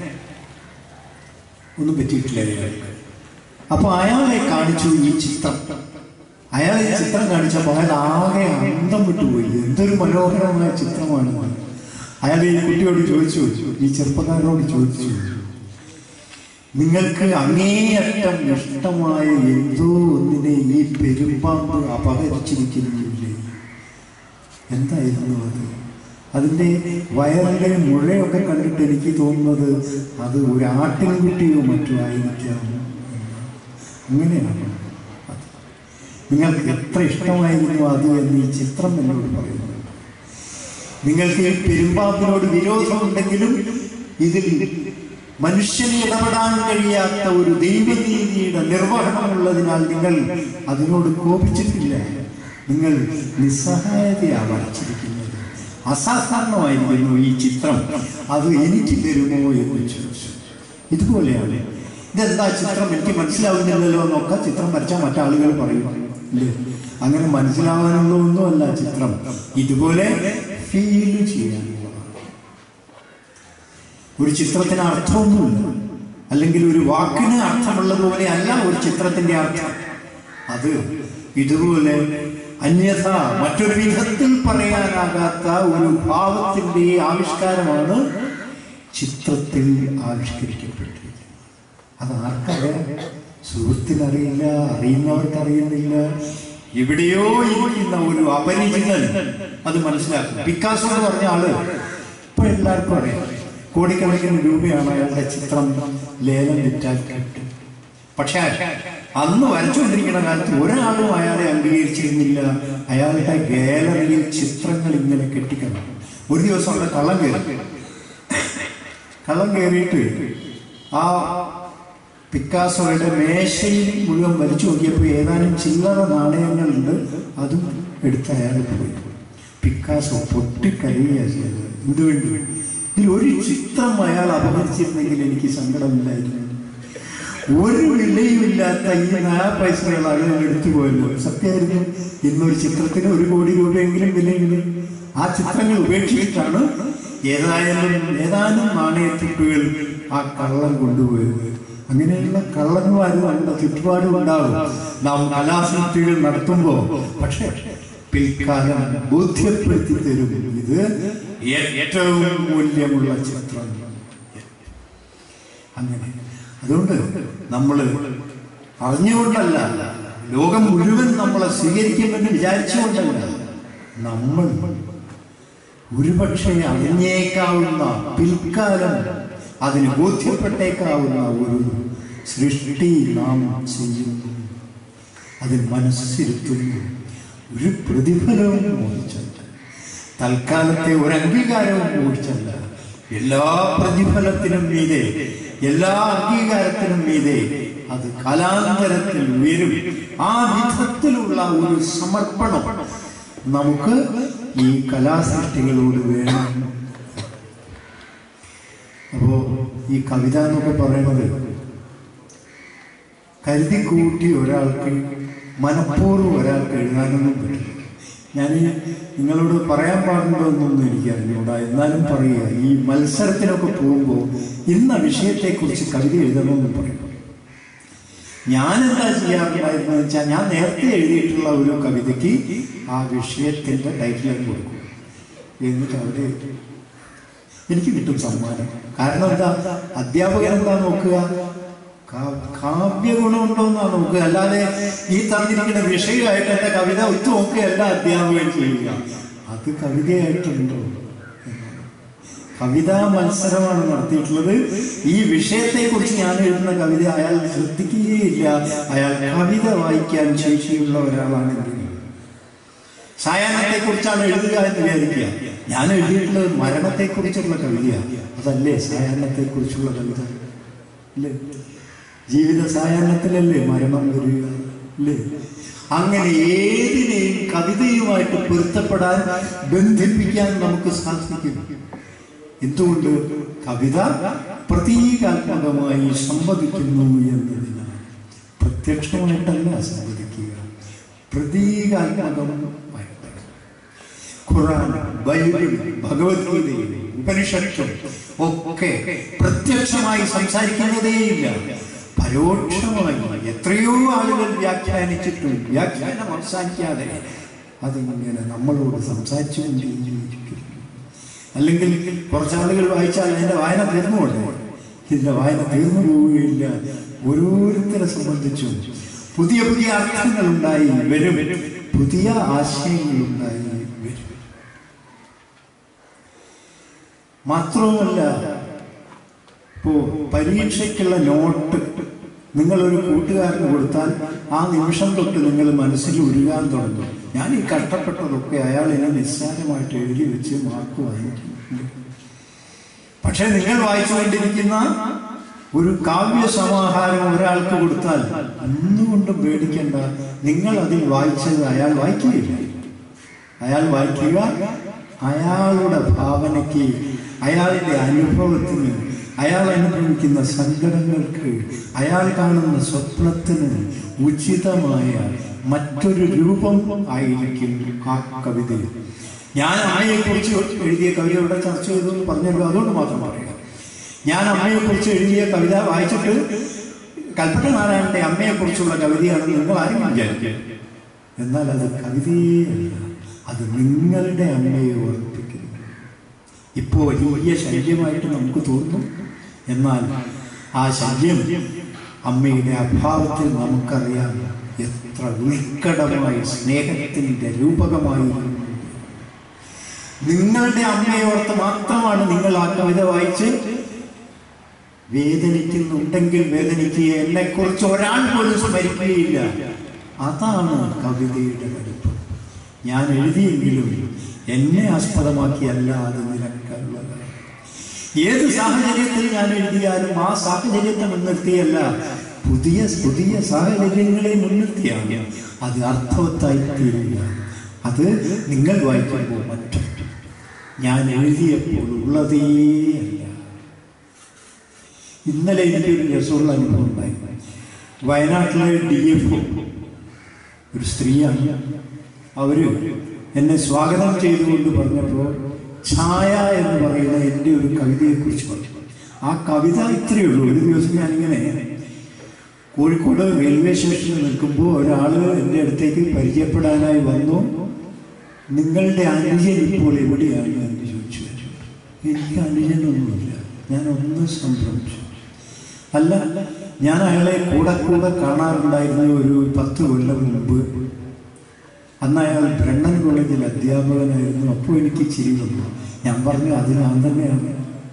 ഒന്നും പറ്റിയിട്ടില്ല അയാൾക്ക് അപ്പൊ അയാളെ കാണിച്ചു ഈ ചിത്രം അയാൾ ഈ ചിത്രം കാണിച്ചപ്പോൾ അയാൾ ആകെ അന്തം വിട്ടുപോയി എന്തൊരു മനോഹരമായ ചിത്രമാണ് അയാൾ ഈ കുട്ടിയോട് ചോദിച്ചു ഈ ചെറുപ്പക്കാരനോട് ചോദിച്ചു നിങ്ങൾക്ക് അങ്ങേയറ്റം ഇഷ്ടമായ എന്തോ ഒന്നിനെ ഈ പെരുമ്പാമ്പ് അപഹരിച്ചിരിക്കുന്നില്ലേ എന്തായിരുന്നു അത് അതിൻ്റെ വയറിൻ്റെ മുഴയൊക്കെ കണ്ടിട്ട് എനിക്ക് തോന്നുന്നത് അത് ഒരു ആട്ടിൻകുട്ടിയോ മറ്റോ ആയിരിക്കാം അങ്ങനെയാണ് അത് നിങ്ങൾക്ക് എത്ര ഇഷ്ടമായിരുന്നു അത് എന്ന് ഈ ചിത്രം എന്നോട് പറയുന്നത് നിങ്ങൾക്ക് ഈ പെരുമ്പാമ്പിനോട് വിരോധമുണ്ടെങ്കിലും ഇതിൽ മനുഷ്യന് ഇടപെടാൻ കഴിയാത്ത ഒരു ദൈവനീതിയുടെ നിർവഹണമുള്ളതിനാൽ നിങ്ങൾ അതിനോട് കോപിച്ചിട്ടില്ല നിങ്ങൾ നിസ്സഹായതയാണ് വരച്ചിരിക്കുന്നത് അസാധാരണമായിരിക്കുന്നു ഈ ചിത്രം അത് എനിക്ക് തരുമോ എന്ന് ചോദിച്ചു ഇതുപോലെയാണ് ഇതെന്താ ചിത്രം എനിക്ക് മനസ്സിലാവുന്നില്ലല്ലോ എന്നൊക്കെ ചിത്രം വരച്ചാൽ മറ്റാളുകൾ പറയും അല്ലേ അങ്ങനെ മനസ്സിലാവാനുള്ളതൊന്നുമല്ല ചിത്രം ഇതുപോലെ ഫീൽ ചെയ്യാനുള്ളതാണ് ഒരു ചിത്രത്തിന് അർത്ഥമൊന്നുമില്ല അല്ലെങ്കിൽ ഒരു വാക്കിന് അർത്ഥമുള്ളതുപോലെ അല്ല ഒരു ചിത്രത്തിന്റെ അർത്ഥം അത് ഇതുപോലെ അന്യഥ മറ്റൊരു വിധത്തിൽ പറയാനാകാത്ത ഒരു ഭാവത്തിന്റെ ആവിഷ്കാരമാണ് ചിത്രത്തിൽ ആവിഷ്കരിക്കപ്പെട്ടിരിക്കുന്നത് അത് ആർക്കറിയാം സുഹൃത്തിനറിയില്ല അറിയുന്നവർക്ക് അറിയുന്നില്ല എവിടെയോ ഇരിക്കുന്ന ഒരു അപരിചിതൻ അത് മനസ്സിലാക്കും പിക്കാസോ എന്ന് പറഞ്ഞ ആള് ഇപ്പൊ എല്ലാവർക്കും അറിയാം കോടിക്കണക്കിന് രൂപയാണ് അയാളുടെ ചിത്രം ലേലം വിറ്റാൽ കിട്ടും പക്ഷേ അന്ന് വരച്ചുകൊണ്ടിരിക്കുന്ന കാലത്ത് ഒരാളും അയാളെ അംഗീകരിച്ചിരുന്നില്ല അയാളുടെ ഗാലറിയിൽ ചിത്രങ്ങൾ ഇങ്ങനെ കെട്ടിക്കണം ഒരു ദിവസം അവിടെ കള്ളം കയറി കള്ളം കയറിയിട്ട് ആ പിക്കാസോയുടെ മേശയിൽ മുഴുവൻ വലിച്ചു നോക്കിയപ്പോൾ ഏതാനും ചില്ലറ നാണയങ്ങളുണ്ട് അതും എടുത്ത് അയാൾ പോയി പിക്കാസോ പൊട്ടിക്കരയുകയാണ് ചെയ്തത് എന്തുവേണ്ടി ഇതിൽ ഒരു ചിത്രം അയാൾ അപഹരിച്ചിരുന്നെങ്കിൽ എനിക്ക് സങ്കടമില്ലായിരുന്നു ഒരു വിലയുമില്ലാത്ത ഈ നാ പൈസകൾ അയാൾ എടുത്തു പോയല്ലോ സത്യമായിരുന്നു ഇന്നൊരു ചിത്രത്തിന് ഒരു കോടി രൂപയെങ്കിലും വിലയുണ്ട് ആ ചിത്രങ്ങൾ ഉപേക്ഷിച്ചിട്ടാണ് ഏതായാലും ഏതാനും നാണയത്തുട്ടുകൾ ആ കള്ളം കൊണ്ടുപോയത് അങ്ങനെയുള്ള കള്ളന്മാരും നമ്മുടെ ചുറ്റുപാടും ഉണ്ടാകും നാം കലാസൃഷ്ടികൾ നടത്തുമ്പോൾ പക്ഷേ പിൽക്കാലം ബോധ്യപ്പെടുത്തി തരും ഇത് ഏറ്റവും മൂല്യമുള്ള ചിത്രം അങ്ങനെ അതുകൊണ്ട് നമ്മൾ അറിഞ്ഞുകൊണ്ടല്ല ലോകം മുഴുവൻ നമ്മളെ സ്വീകരിക്കുമെന്ന് വിചാരിച്ചുകൊണ്ടല്ല നമ്മൾ ഒരുപക്ഷെ അറിഞ്ഞേക്കാവുന്ന പിൽക്കാലം അതിന് ബോധ്യപ്പെട്ടേക്കാവുന്ന ഒരു സൃഷ്ടി നാം ചെയ്യുന്നു അതിൽ മനസ്സിരുത്തുന്നു ഒരു പ്രതിഫലവും മോഹിച്ചല്ല തൽക്കാലത്തെ ഒരു അംഗീകാരവും മോഹിച്ചല്ല എല്ലാ പ്രതിഫലത്തിനും മീതെ എല്ലാ അംഗീകാരത്തിനും മീതെ അത് കലാന്തരത്തിൽ ഉയരും ആ വിധത്തിലുള്ള ഒരു സമർപ്പണം നമുക്ക് ഈ കലാസൃഷ്ടികളോട് വേണം അപ്പോ ഈ കവിത എന്നൊക്കെ പറയുന്നത് കരുതി കൂട്ടി ഒരാൾക്ക് മനഃപൂർവ്വം ഒരാൾക്ക് എഴുതാനൊന്നും പറ്റില്ല ഞാൻ നിങ്ങളോട് പറയാൻ പാടുണ്ടോ എന്നൊന്നും എനിക്കറിഞ്ഞൂടാ എന്നാലും പറയുക ഈ മത്സരത്തിനൊക്കെ പോകുമ്പോൾ ഇന്ന വിഷയത്തെക്കുറിച്ച് കവിത എഴുതണമെന്ന് പറയും ഞാൻ എന്താ ചെയ്യാറുണ്ടായിരുന്നത് വെച്ചാൽ ഞാൻ നേരത്തെ എഴുതിയിട്ടുള്ള ഒരു കവിതയ്ക്ക് ആ വിഷയത്തിന്റെ ടൈറ്റിൽ കൊടുക്കും എന്നിട്ട് അവിടെ എനിക്ക് കിട്ടും സമ്മാനം കാരണം എന്താ അധ്യാപകൻ എന്താ നോക്കുക കാ- കാവ്യഗുണമുണ്ടോ എന്നാ നോക്കുക അല്ലാതെ ഈ തന്നിരിക്കുന്ന വിഷയമായിട്ട് എന്റെ കവിത ഒത്തു നോക്കുകയല്ല അധ്യാപകൻ ചെയ്യുക അത് കവിതയായിട്ടുണ്ടോ എന്നാണ്. കവിതാ മത്സരമാണ് നടത്തിയിട്ടുള്ളത് ഈ വിഷയത്തെക്കുറിച്ച് ഞാൻ എഴുതുന്ന കവിത അയാൾ ശ്രദ്ധിക്കുകയില്ല അയാൾ കവിത വായിക്കാൻ ശേഷിയുള്ള ഒരാളാണെങ്കിൽ സായാഹ്നത്തെ കുറിച്ചാണ് എഴുതുക എന്ന് വിചാരിക്കുക ഞാൻ എഴുതിയിട്ടുള്ളത് മരണത്തെ കുറിച്ചുള്ള കവിതയാണ് അതല്ലേ സായാഹ്നത്തെ കുറിച്ചുള്ള കവിത അല്ലേ ജീവിത സായാഹ്നത്തിലല്ലേ മരണം വരിക അല്ലേ അങ്ങനെ ഏതിനെയും കവിതയുമായിട്ട് പൊരുത്തപ്പെടാൻ ബന്ധിപ്പിക്കാൻ നമുക്ക് സാധിക്കും എന്തുകൊണ്ട് കവിത പ്രതീകാത്മകമായി സംവദിക്കുന്നു എന്നതിനാണ് പ്രത്യക്ഷമായിട്ടല്ല സംവദിക്കുക പ്രതീകാത്മകമായിട്ട് ഖുറാൻ ബൈബിൾ ഭഗവത്ഗീതയും ഉപനിഷത്തും ഒക്കെ പ്രത്യക്ഷമായി സംസാരിക്കുന്നതേയില്ല പരോക്ഷമായി എത്രയോ ആളുകൾ വ്യാഖ്യാനിച്ചിട്ടും വ്യാഖ്യാനം അവസാനിക്കാതെ അതിങ്ങനെ നമ്മളോട് സംസാരിച്ചുകൊണ്ടിരിക്കുന്നു അല്ലെങ്കിൽ കുറച്ചാളുകൾ വായിച്ചാൽ അതിന്റെ വായന തീർന്നു പോകണ്ടേ ഇതിന്റെ വായന തീർന്നു പോവുകയില്ല ഓരോരുത്തരെ സംബന്ധിച്ചും പുതിയ പുതിയ അർത്ഥങ്ങൾ ഉണ്ടായി വരും പുതിയ ആശയങ്ങൾ ഉണ്ടായി വരും മാത്രവുമല്ല ഇപ്പോ പരീക്ഷയ്ക്കുള്ള നോട്ട് നിങ്ങൾ ഒരു കൂട്ടുകാരന് കൊടുത്താൽ ആ നിമിഷം തൊട്ട് നിങ്ങൾ മനസ്സിൽ ഉരുകാൻ തുടങ്ങും ഞാൻ ഈ കഷ്ടപ്പെട്ടതൊക്കെ അയാൾ എന്നെ നിസ്സാരമായിട്ട് എഴുതി വെച്ച് മാർക്ക് വാങ്ങിക്കും പക്ഷെ നിങ്ങൾ വായിച്ചുകൊണ്ടിരിക്കുന്ന ഒരു കാവ്യ സമാഹാരം ഒരാൾക്ക് കൊടുത്താൽ ഒന്നുകൊണ്ടും പേടിക്കേണ്ട നിങ്ങൾ അതിൽ വായിച്ചത് അയാൾ വായിക്കുകയില്ല അയാൾ വായിക്കുക അയാളുടെ ഭാവനയ്ക്ക് അയാളുടെ അനുഭവത്തിന് അയാൾ അനുഭവിക്കുന്ന സങ്കടങ്ങൾക്ക് അയാൾ കാണുന്ന സ്വപ്നത്തിന് ഉചിതമായ മറ്റൊരു രൂപം ആയിരിക്കും ആ കവിതയിൽ ഞാൻ അമ്മയെക്കുറിച്ച് എഴുതിയ കവിത ഇവിടെ ചർച്ച ചെയ്തു എന്ന് പറഞ്ഞല്ലോ അതുകൊണ്ട് മാത്രം പറയുക ഞാൻ അമ്മയെക്കുറിച്ച് എഴുതിയ കവിത വായിച്ചിട്ട് കൽപ്പറ്റ നാരായണന്റെ അമ്മയെക്കുറിച്ചുള്ള കവിതയാണെന്ന് നിങ്ങൾ ആരും വിചാരിക്കും എന്നാൽ അത് കവിതയേ അല്ല അത് നിങ്ങളുടെ അമ്മയെ ഓർമ്മിപ്പിക്കുന്നു ഇപ്പോൾ വലിയ ശല്യമായിട്ട് നമുക്ക് തോന്നും എന്നാൽ ആ ശല്യം അമ്മയുടെ അഭാവത്തിൽ നമുക്കറിയാം എത്ര ഉത്കടമായി സ്നേഹത്തിൻ്റെ രൂപകമായി നിങ്ങളുടെ അമ്മയെ ഓർത്ത് മാത്രമാണ് നിങ്ങൾ ആ കവിത വായിച്ച് വേദനിക്കുന്നുണ്ടെങ്കിൽ വേദനിക്കുക എന്നെക്കുറിച്ച് ഒരാൾ പോലും സ്മരിക്കുകയില്ല അതാണ് കവിതയുടെ കടുപ്പം ഞാൻ എഴുതിയെങ്കിലും എന്നെ ആസ്പദമാക്കിയല്ല അത് നിനക്കുള്ളത് ഏത് സാഹചര്യത്തിൽ ഞാൻ എഴുതിയാലും ആ സാഹചര്യത്തെ മുൻനിർത്തിയല്ല പുതിയ പുതിയ സാഹചര്യങ്ങളെ മുൻനിർത്തിയാണ് അത് അർത്ഥവത്തായി തീരില്ല അത് നിങ്ങൾ വായിക്കുമ്പോൾ മറ്റും ഞാൻ എഴുതിയപ്പോൾ ഉള്ളതേ അല്ല ഇന്നലെ എനിക്കൊരു രസമുള്ള അനുഭവം ഉണ്ടായി വയനാട്ടിലെ ഡി എഫ് ഒരു സ്ത്രീയാണ് അവര് എന്നെ സ്വാഗതം ചെയ്തുകൊണ്ട് പറഞ്ഞപ്പോൾ ഛായ എന്ന് പറയുന്ന എൻ്റെ ഒരു കവിതയെക്കുറിച്ച് പറഞ്ഞു ആ കവിത ഇത്രയേ ഉള്ളൂ ഒരു ദിവസം ഞാനിങ്ങനെ കോഴിക്കോട് റെയിൽവേ സ്റ്റേഷനിൽ നിൽക്കുമ്പോൾ ഒരാൾ എൻ്റെ അടുത്തേക്ക് പരിചയപ്പെടാനായി വന്നു നിങ്ങളുടെ അനുജൻ ഇപ്പോൾ എവിടെയാണ് എന്ന് ചോദിച്ചു എനിക്ക് അനുജനൊന്നുമില്ല ഞാൻ ഒന്ന് സംഭ്രമിച്ചു അല്ല ഞാൻ അയാളെ കൂടെ കൂടെ കാണാറുണ്ടായിരുന്ന ഒരു പത്ത് കൊല്ലം മുമ്പ് അന്ന് അയാൾ ബ്രണ്ണൻ കോളേജിൽ അധ്യാപകനായിരുന്നു അപ്പോൾ എനിക്ക് ചിരി വന്നു ഞാൻ പറഞ്ഞു അത് ഞാൻ തന്നെയാണ്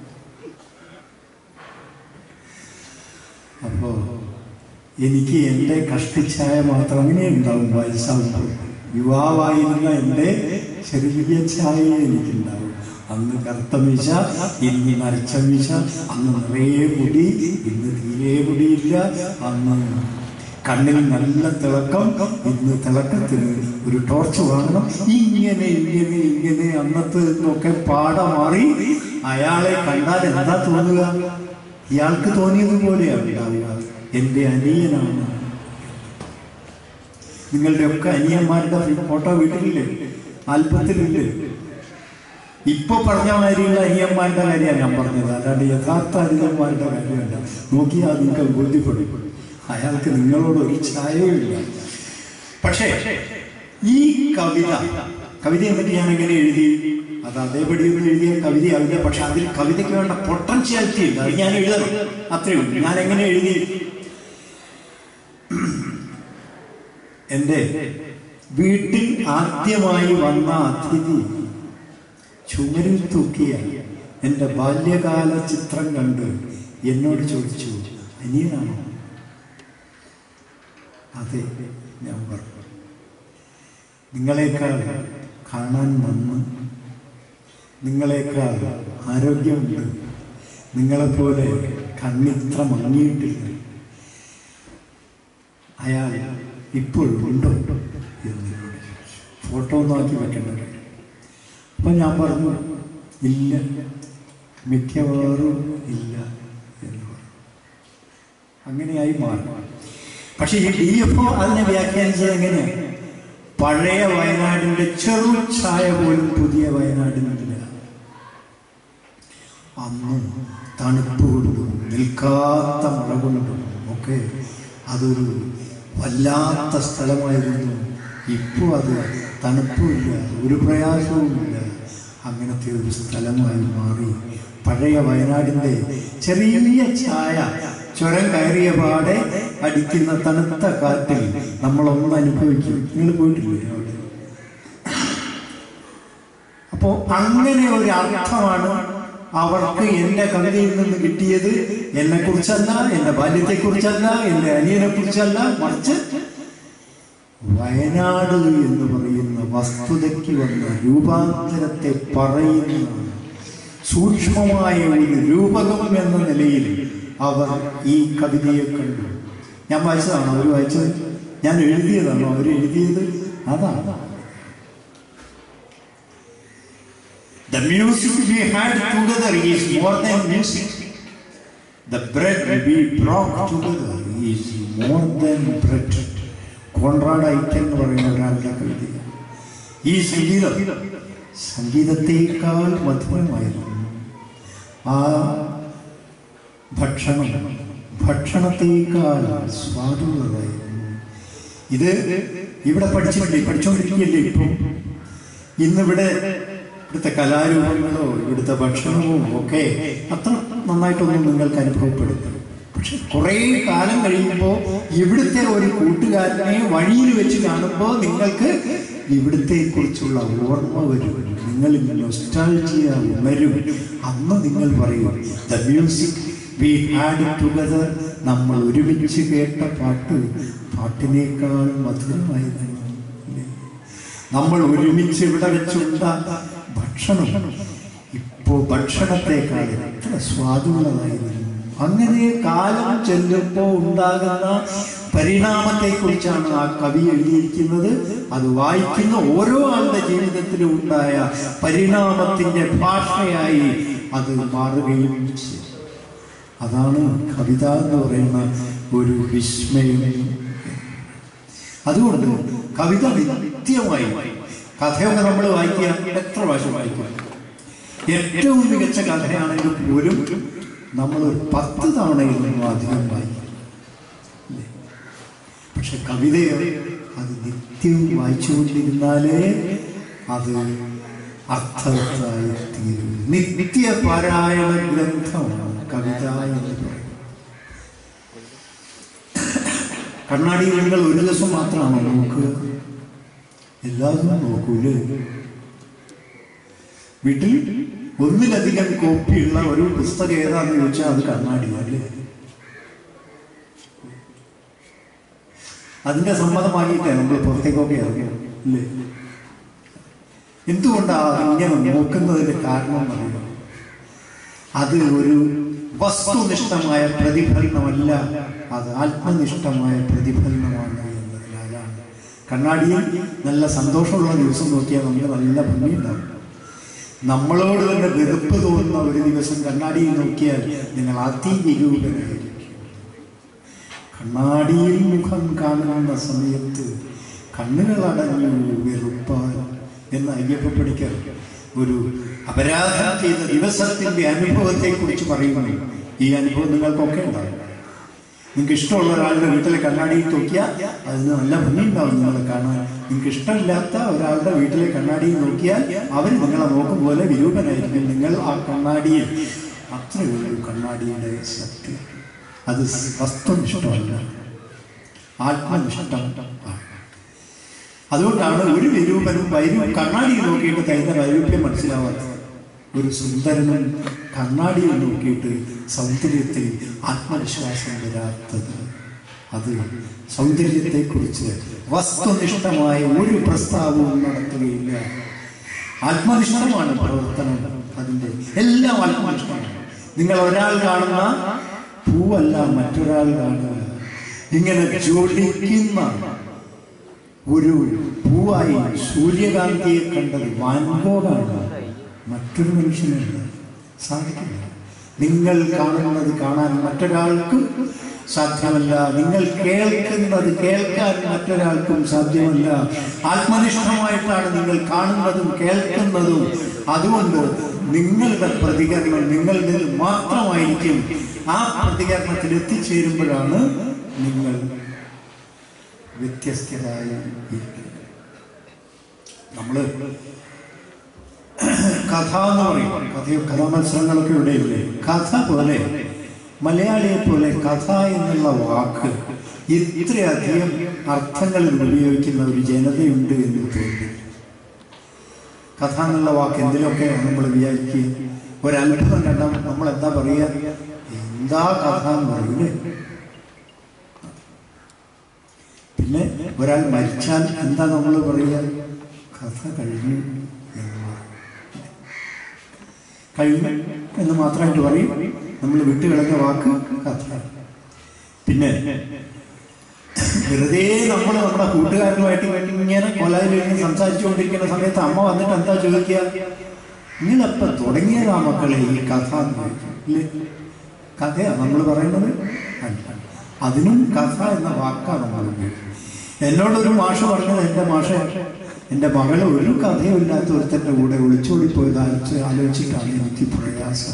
അപ്പോൾ എനിക്ക് എൻ്റെ കഷ്ടിച്ചായ മാത്രം അങ്ങനെ ഉണ്ടാവും വയസ്സാകുമ്പോൾ യുവാവായിരുന്ന എൻ്റെ ചെറിയ ഛായ എനിക്കുണ്ടാവും അന്ന് കറുത്ത മീശ ഇന്ന് നരച്ച മീശ അന്ന് നിറയെ മുടി ഇന്ന് തീരെ മുടിയില്ല അന്ന് കണ്ണിൽ നല്ല തിളക്കം ഇന്ന് തിളക്കത്തിന് ഒരു ടോർച്ച് വാങ്ങണം ഇങ്ങനെ ഇങ്ങനെ ഇങ്ങനെ അന്നത്തെ ഒക്കെ പാട മാറി അയാളെ കണ്ടാൽ എന്താ തോന്നുക ഇയാൾക്ക് തോന്നിയതുപോലെയാണ് ഉണ്ടാവുക എൻ്റെ അനിയനാണ് നിങ്ങളുടെ ഒക്കെ അനിയന്മാരുടെ ഫോട്ടോ വീട്ടിലില്ലേ ആൽബത്തിലില്ലേ ഇപ്പൊ പറഞ്ഞ മാതിരിയുള്ള അനിയന്മാരുടെ കാര്യമാണ് ഞാൻ പറഞ്ഞത് അല്ലാണ്ട് യഥാർത്ഥ അനിയന്മാരുടെ കാര്യമല്ല നോക്കിയാൽ നിങ്ങൾക്ക് ബോധ്യപ്പെടും അയാൾക്ക് നിങ്ങളോട് ഒരു ഛായയുമില്ല പക്ഷേ ഈ കവിത കവിതയെ പറ്റി ഞാൻ എങ്ങനെ എഴുതി അത് അതേപടി ഒന്ന് എഴുതിയ കവിതയാവില്ല പക്ഷെ അതിൽ കവിതയ്ക്ക് വേണ്ട പൊട്ടൻഷ്യാലിറ്റി ഉണ്ട് അത് ഞാൻ എഴുതണം അത്രയേ ഉള്ളൂ ഞാൻ എങ്ങനെ എഴുതി എൻ്റെ വീട്ടിൽ ആദ്യമായി വന്ന അതിഥി ചുമരിൽ തൂക്കിയ എൻ്റെ ബാല്യകാല ചിത്രം കണ്ട് എന്നോട് ചോദിച്ചു അനിയനാണോ അതെ ഞാൻ പറഞ്ഞു നിങ്ങളെക്കാൾ കാണാൻ നന്ന് നിങ്ങളെക്കാൾ ആരോഗ്യമുണ്ട് നിങ്ങളെപ്പോലെ കണ്ണിത്ര മങ്ങിയിട്ടില്ല അയാൾ ഇപ്പോഴുണ്ടോ എന്നോട് ചോദിച്ചു ഫോട്ടോ ഒന്നും ആക്കി വെക്കേണ്ട കാര്യം അപ്പം ഞാൻ പറഞ്ഞു ഇല്ല മിക്കവാറും ഇല്ല എന്ന് പറഞ്ഞു അങ്ങനെയായി മാറി പക്ഷെ ഈ ഡി എഫ് അതിനെ വ്യാഖ്യാനിച്ചത് എങ്ങനെയാണ് പഴയ വയനാടിന്റെ ചെറു ഛായ പോലും പുതിയ വയനാടിനില്ല അന്ന് തണുപ്പ് കൊണ്ടും നിൽക്കാത്ത മഴ കൊണ്ടും ഒക്കെ അതൊരു വല്ലാത്ത സ്ഥലമായിരുന്നു ഇപ്പോൾ അത് തണുപ്പുമില്ല ഒരു പ്രയാസവുമില്ല അങ്ങനത്തെ ഒരു സ്ഥലമായി മാറി പഴയ വയനാടിൻ്റെ ചെറിയ ഛായ ചുരം കയറിയ പാടെ അടിക്കുന്ന തണുത്ത കാറ്റിൽ നമ്മളൊന്ന് അനുഭവിക്കും നിങ്ങൾ പോയിട്ടില്ലേ അവിടെ അപ്പോ അങ്ങനെ ഒരു അർത്ഥമാണ് അവർക്ക് എന്റെ കവിതയിൽ നിന്ന് കിട്ടിയത് എന്നെ കുറിച്ചല്ല എന്റെ ബാല്യത്തെ കുറിച്ചല്ല എന്റെ അനിയനെ കുറിച്ചല്ല മറിച്ച് വയനാട് എന്ന് പറയുന്ന വസ്തുതയ്ക്ക് വന്ന രൂപാന്തരത്തെ പറയുന്ന സൂക്ഷ്മമായ ഒരു രൂപകം എന്ന നിലയിൽ അവർ ഈ കവിതയെ കണ്ടു ഞാൻ വായിച്ചതാണോ അവർ വായിച്ചത് ഞാൻ എഴുതിയതാണോ അവർ എഴുതിയത് അതാണ് The music we had together is more than music. The bread we brought together is more than bread. Conrad ഐക്യം എന്ന് പറയുന്ന ഒരാളുടെ കവിത ഈ സംഗീതം സംഗീതത്തേക്കാൾ മധുരമായിരുന്നു ആ ഭക്ഷണം ഭക്ഷണത്തേക്കാൾ സ്വാദുള്ളതായിരുന്നു ഇത് ഇവിടെ പഠിച്ചില്ലേ പഠിച്ചുകൊണ്ടിരിക്കുകയല്ലേ ഇപ്പം ഇന്നിവിടെ ഇവിടുത്തെ കലാരൂപങ്ങളോ ഇവിടുത്തെ ഭക്ഷണമോ ഒക്കെ അത്ര നന്നായിട്ടൊന്നും നിങ്ങൾക്ക് അനുഭവപ്പെടും പക്ഷെ കുറേ കാലം കഴിയുമ്പോൾ ഇവിടുത്തെ ഒരു കൂട്ടുകാരനെ വഴിയിൽ വെച്ച് കാണുമ്പോൾ നിങ്ങൾക്ക് ഇവിടുത്തെ കുറിച്ചുള്ള ഓർമ്മ വരും നിങ്ങൾ നൊസ്റ്റാൾജിയ ഉണരും അന്ന് നിങ്ങൾ പറയും the music we had together നമ്മൾ ഒരുമിച്ച് കേട്ട പാട്ട് പാട്ടിനേക്കാൾ മധുരമായിരുന്നു അല്ലേ? നമ്മൾ ഒരുമിച്ച് ഇവിടെ വെച്ചുണ്ട ഭക്ഷണം ഇപ്പോ ഭക്ഷണത്തെക്കാൾ എത്ര സ്വാദുള്ളതായിരുന്നു അങ്ങനെ കാലം ചെല്ലുമ്പോൾ ഉണ്ടാകുന്ന പരിണാമത്തെക്കുറിച്ചാണ് ആ കവി എഴുതിയിരിക്കുന്നത് അത് വായിക്കുന്ന ഓരോ ആളുടെ ജീവിതത്തിലും ഉണ്ടായ പരിണാമത്തിന്റെ ഭാഷയായി അത് മാറുകയും ചെയ്യും അതാണ് കവിത എന്ന് പറയുന്ന ഒരു വിസ്മയം അതുകൊണ്ട് കവിത നിത്യമായി കഥയൊക്കെ നമ്മൾ വായിക്കുക എത്ര പ്രാവശ്യം വായിക്കുക ഏറ്റവും മികച്ച കഥയാണെങ്കിൽ പോലും നമ്മൾ ഒരു പത്ത് തവണയിലൊന്നും അധികം വായിക്കും ഇല്ലേ? പക്ഷെ കവിതയോ അത് നിത്യവും വായിച്ചുകൊണ്ടിരുന്നാലേ അത് അർത്ഥവത്തായി തീരും നിത്യ പാരായണ ഗ്രന്ഥമാണ് കവിത എന്ന് പറയുന്നത് കണ്ണാടിയിൽ നിങ്ങൾ ഒരു ദിവസം മാത്രമാണോ നോക്കുക എല്ലാവരും നോക്കൂലേ വീട്ടിൽ ഒന്നിലധികം കോപ്പിയുള്ള ഒരു പുസ്തകം ഏതാന്ന് ചോദിച്ചാൽ അത് കണ്ണാടിയല്ലേ അതിന്റെ സമ്മതം വാങ്ങിയിട്ടേ നമ്മൾ പുറത്തേക്കൊക്കെ ഇറങ്ങും അല്ലേ എന്തുകൊണ്ടാണ് ഇങ്ങനെ നോക്കുന്നതിന്റെ കാരണം എന്നറിയാം അത് ഒരു വസ്തുനിഷ്ഠമായ പ്രതിഫലനമല്ല അത് ആത്മനിഷ്ഠമായ പ്രതിഫലനമാണ് എന്നതിനാലാണ് കണ്ണാടിയിൽ നല്ല സന്തോഷമുള്ള ദിവസം നോക്കിയാൽ നമുക്ക് നല്ല ഭംഗിയുണ്ടാവും നമ്മളോട് തന്നെ വെറുപ്പ് തോന്നുന്ന ഒരു ദിവസം കണ്ണാടിയിൽ നോക്കിയാൽ നിങ്ങൾ അതിവിരൂപനായിരിക്കും കണ്ണാടിയിൽ മുഖം കാണുന്ന സമയത്ത് കണ്ണുകൾ അടഞ്ഞു വെറുപ്പാൽ എന്ന് അയ്യപ്പ പഠിക്കൽ ഒരു അപരാധം ചെയ്ത ദിവസത്തിന്റെ അനുഭവത്തെ കുറിച്ച് പറയുന്നു ഈ അനുഭവം നിങ്ങൾക്കൊക്കെ ഉണ്ടാവും നിങ്ങൾക്ക് ഇഷ്ടമുള്ള ഒരാളുടെ വീട്ടിലെ കണ്ണാടിയിൽ നോക്കിയാൽ അതിന് നല്ല ഭംഗിയുണ്ടാവും നിങ്ങളെ കാണാൻ നിങ്ങൾക്ക് ഇഷ്ടമില്ലാത്ത ഒരാളുടെ വീട്ടിലെ കണ്ണാടിയിൽ നോക്കിയാൽ അവർ നിങ്ങളെ നോക്കും പോലെ വിരൂപനായിരിക്കും നിങ്ങൾ ആ കണ്ണാടിയിൽ അത്രയുള്ളൂ കണ്ണാടിയുടെ ശക്തി അത് വസ്തുനിഷ്ഠമല്ല ആത്മനിഷ്ഠം ആണ് അതുകൊണ്ടാണ് ഒരു വിരൂപനും വൈരൂ കണ്ണാടിയിൽ നോക്കിയിട്ട് തരുന്ന വൈരൂപ്യം മനസ്സിലാവാത്തത് ഒരു സുന്ദരനും കണ്ണാടിയിൽ നോക്കിയിട്ട് സൗന്ദര്യത്തിൽ ആത്മവിശ്വാസം വരാത്തത് അത് സൗന്ദര്യത്തെക്കുറിച്ച് വസ്തുനിഷ്ഠമായ ഒരു പ്രസ്താവവും നടത്തുകയില്ല ആത്മനിഷ്ഠമാണ് പ്രവർത്തനം അതിൻ്റെ എല്ലാം ആത്മനിഷ്ഠമാണ് നിങ്ങൾ ഒരാൾ കാണുന്ന പൂവല്ല മറ്റൊരാൾ കാണുക ഇങ്ങനെ ജ്വലിക്കുന്ന ഒരു പൂവായി സൂര്യകാന്തിയെ കണ്ടത് വാൻഗോഗാണ് മറ്റൊരു മനുഷ്യനല്ല സാധിക്കില്ല നിങ്ങൾ കാണുന്നത് കാണാൻ മറ്റൊരാൾക്കും സാധ്യമല്ല നിങ്ങൾ കേൾക്കുന്നത് കേൾക്കാൻ മറ്റൊരാൾക്കും സാധ്യമല്ല ആത്മനിഷ്ഠമായിട്ടാണ് നിങ്ങൾ കാണുന്നതും കേൾക്കുന്നതും അതുകൊണ്ട് നിങ്ങളുടെ പ്രതികരണം നിങ്ങളിൽ മാത്രമായിരിക്കും ആ പ്രതികരണത്തിൽ എത്തിച്ചേരുമ്പോഴാണ് നിങ്ങൾ വ്യത്യസ്തരായി ഇരിക്കുന്നത് നമ്മള് കഥ എന്ന് പറയും കഥയും കഥാമത്സരങ്ങളൊക്കെ ഇവിടെ ഇല്ലേ കഥ പോലെ മലയാളിയെ പോലെ കഥ എന്നുള്ള വാക്ക് ഇത്രയധികം അർത്ഥങ്ങളിൽ ഉപയോഗിക്കുന്ന ഒരു ജനതയുണ്ട് എന്ന് തോന്നി കഥ എന്നുള്ള വാക്ക് എന്തിലൊക്കെ നമ്മൾ വിചാരിക്കുക ഒരത്ഭുതം കണ്ടാൽ നമ്മൾ എന്താ പറയുക എന്താ കഥ എന്ന് പറയൂലേ പിന്നെ ഒരാൾ മരിച്ചാൽ എന്താ നമ്മൾ പറയുക കഥ കഴിഞ്ഞു എന്ന് പറയും. കഴിഞ്ഞു എന്ന് മാത്രമായിട്ട് പറയും നമ്മൾ വിട്ടുകളഞ്ഞ വാക്ക് കഥ പിന്നെ വെറുതെ നമ്മൾ നമ്മുടെ കൂട്ടുകാരുമായിട്ട് ഇങ്ങനെ കൊലായിലിരുന്ന് സംസാരിച്ചുകൊണ്ടിരിക്കുന്ന സമയത്ത് അമ്മ വന്നിട്ട് എന്താ ചോദിക്കുക നിങ്ങളെപ്പ തുടങ്ങിയതാ മക്കളെ ഈ കഥ എന്ന് ചോദിക്കും. ഇല്ലേ കഥയാ നമ്മൾ പറയുന്നത് അല്ല അതിനും കഥ എന്ന വാക്കാണ് നമ്മൾ ഉപയോഗിക്കുന്നത് എന്നോടൊരു മാഷ് പറഞ്ഞത് എൻ്റെ മാഷ എൻ്റെ മകൾ ഒരു കഥയുമില്ലാത്ത ഒരുത്തൻ്റെ കൂടെ ഒളിച്ചോടിപ്പോയത് ആലോചിച്ച് ആലോചിച്ചിട്ടാണ് എനിക്ക് പ്രയാസം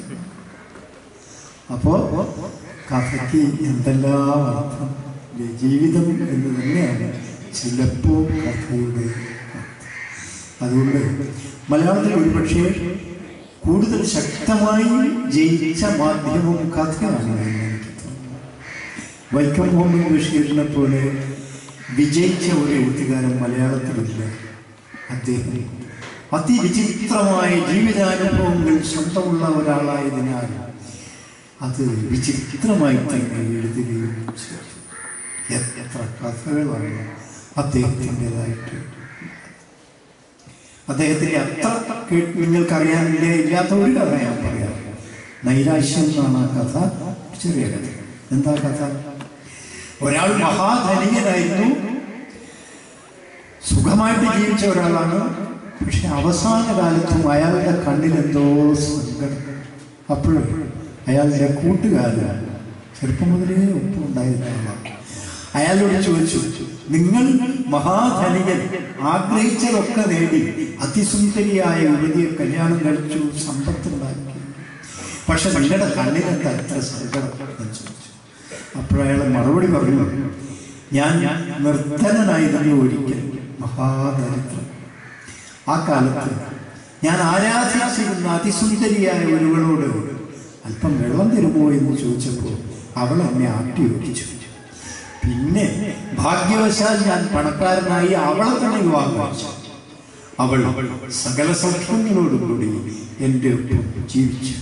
അപ്പോൾ കഥയ്ക്ക് എന്തെല്ലാം അർത്ഥം ഇല്ലേ? ജീവിതം എന്ന് തന്നെയാണ് ചിലപ്പോൾ കഥയുടെ അർത്ഥം അതുകൊണ്ട് മലയാളത്തിൽ ഒരുപക്ഷെ കൂടുതൽ ശക്തമായി ജയിച്ച മാധ്യമം കഥയാണ് എന്ന് എനിക്ക് തോന്നുന്നു വൈക്കം മുഹമ്മദ് ബഷീറിനെ പോലെ വിജയിച്ച ഒരു എഴുത്തുകാരൻ മലയാളത്തിലില്ല അദ്ദേഹം അതിവിചിത്രമായ ജീവിതാനുഭവങ്ങൾ സ്വന്തമുള്ള ഒരാളായതിനാൽ അത് വിചിത്രമായി തന്നെ എഴുതുകയും ചെയ്തു എത്ര കഥകളാണ് അദ്ദേഹത്തിൻ്റെതായിട്ട് അദ്ദേഹത്തിൻ്റെ അത്ര കേട്ട് നിങ്ങൾക്കറിയാനില്ല ഇല്ലാത്ത ഒരു കഥ ഞാൻ പറയാം നൈരാശ്യം എന്നാണ് ആ കഥ ചെറിയ കഥ എന്താ കഥ ഒരാൾ മഹാധനികനായിരുന്നു സുഖമായിട്ട് ജീവിച്ച ഒരാളാണ് പക്ഷെ അവസാന കാലത്തും അയാളുടെ കണ്ണിൽ എന്തോ സങ്കടം അപ്പോഴും അയാളുടെ കൂട്ടുകാരൻ ചെറുപ്പം മുതലേ ഒപ്പം ഉണ്ടായിരുന്ന ആളാണ് അയാളോട് ചോദിച്ചു നിങ്ങൾ മഹാധനികൻ ആഗ്രഹിച്ചതൊക്കെ നേടി അതിസുന്ദരിയായ യുവതിയെ കല്യാണം കഴിച്ചു സമ്പത്തുണ്ടാക്കി പക്ഷെ നിങ്ങളുടെ കണ്ണിലെന്താ എത്ര സങ്കടം എന്ന് ചോദിച്ചു അപ്പോഴയാൾ മറുപടി പറഞ്ഞു ഞാൻ നിർധനനായിരുന്നു ഒരിക്കൽ മഹാദരിദ്രൻ ആ കാലത്ത് ഞാൻ ആരാധിച്ചിരുന്ന അതിസുന്ദരിയായ ഒരുവളോട് അല്പം വെള്ളം തരുമോ എന്ന് ചോദിച്ചപ്പോൾ അവൾ എന്നെ ആട്ടി ഒഴിച്ചു പിന്നെ ഭാഗ്യവശാൽ ഞാൻ പണക്കാരനായി അവളെ തന്നെ വിവാഹം കഴിച്ചു അവൾ സകല സൗഖ്യങ്ങളോടുകൂടി എൻ്റെ ഒപ്പം ജീവിച്ചു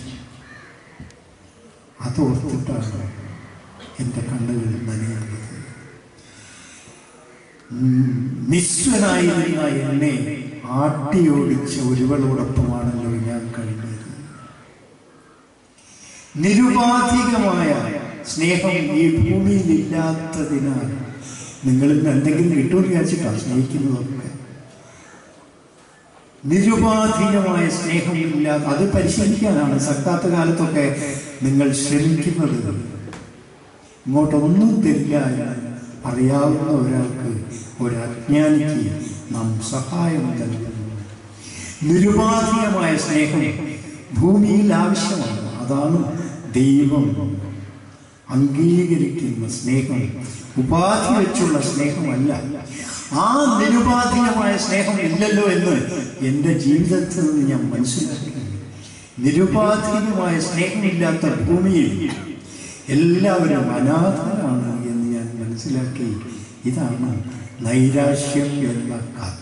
അതോർത്തിട്ടാണ് എൻ്റെ കണ്ണുകൾ നനയുന്നത് ഉം, നിസ്വനായിരുന്ന എന്നെ ആട്ടിയോടിച്ച ഒരുവളോടൊപ്പമാണല്ലോ ഞാൻ കഴിഞ്ഞത് നിരുപാധികമായ സ്നേഹം ഈ ഭൂമിയിൽ ഇല്ലാത്തതിനാൽ നിങ്ങളിൽ നിന്ന് എന്തെങ്കിലും കിട്ടുമെന്ന് വിചാരിച്ചിട്ടാണ് സ്നേഹിക്കുന്നതൊക്കെ നിരുപാധികമായ സ്നേഹമില്ല അത് പരിശീലിക്കാനാണ് സർക്കാത്ത കാലത്തൊക്കെ നിങ്ങൾ ശ്രമിക്കുന്നത് ഇങ്ങോട്ടൊന്നും തരില്ല എന്ന് അറിയാവുന്ന ഒരാൾക്ക് ഒരു അജ്ഞാനിക്ക് നാം സഹായം നൽകുന്നു നിരുപാധികമായ സ്നേഹം ഭൂമിയിൽ ആവശ്യമാണ് അതാണ് ദൈവം അംഗീകരിക്കുന്ന സ്നേഹം ഉപാധി വെച്ചുള്ള സ്നേഹമല്ല ആ നിരുപാധികമായ സ്നേഹം ഇല്ലല്ലോ എന്ന് എൻ്റെ ജീവിതത്തിൽ നിന്ന് ഞാൻ മനസ്സിലാക്കി നിരുപാധികമായ സ്നേഹമില്ലാത്ത ഭൂമിയിൽ എല്ലാവരും അനാഥരാണ് എന്ന് ഞാൻ മനസ്സിലാക്കി ഇതാണ് നൈരാശ്യം എന്ന കഥ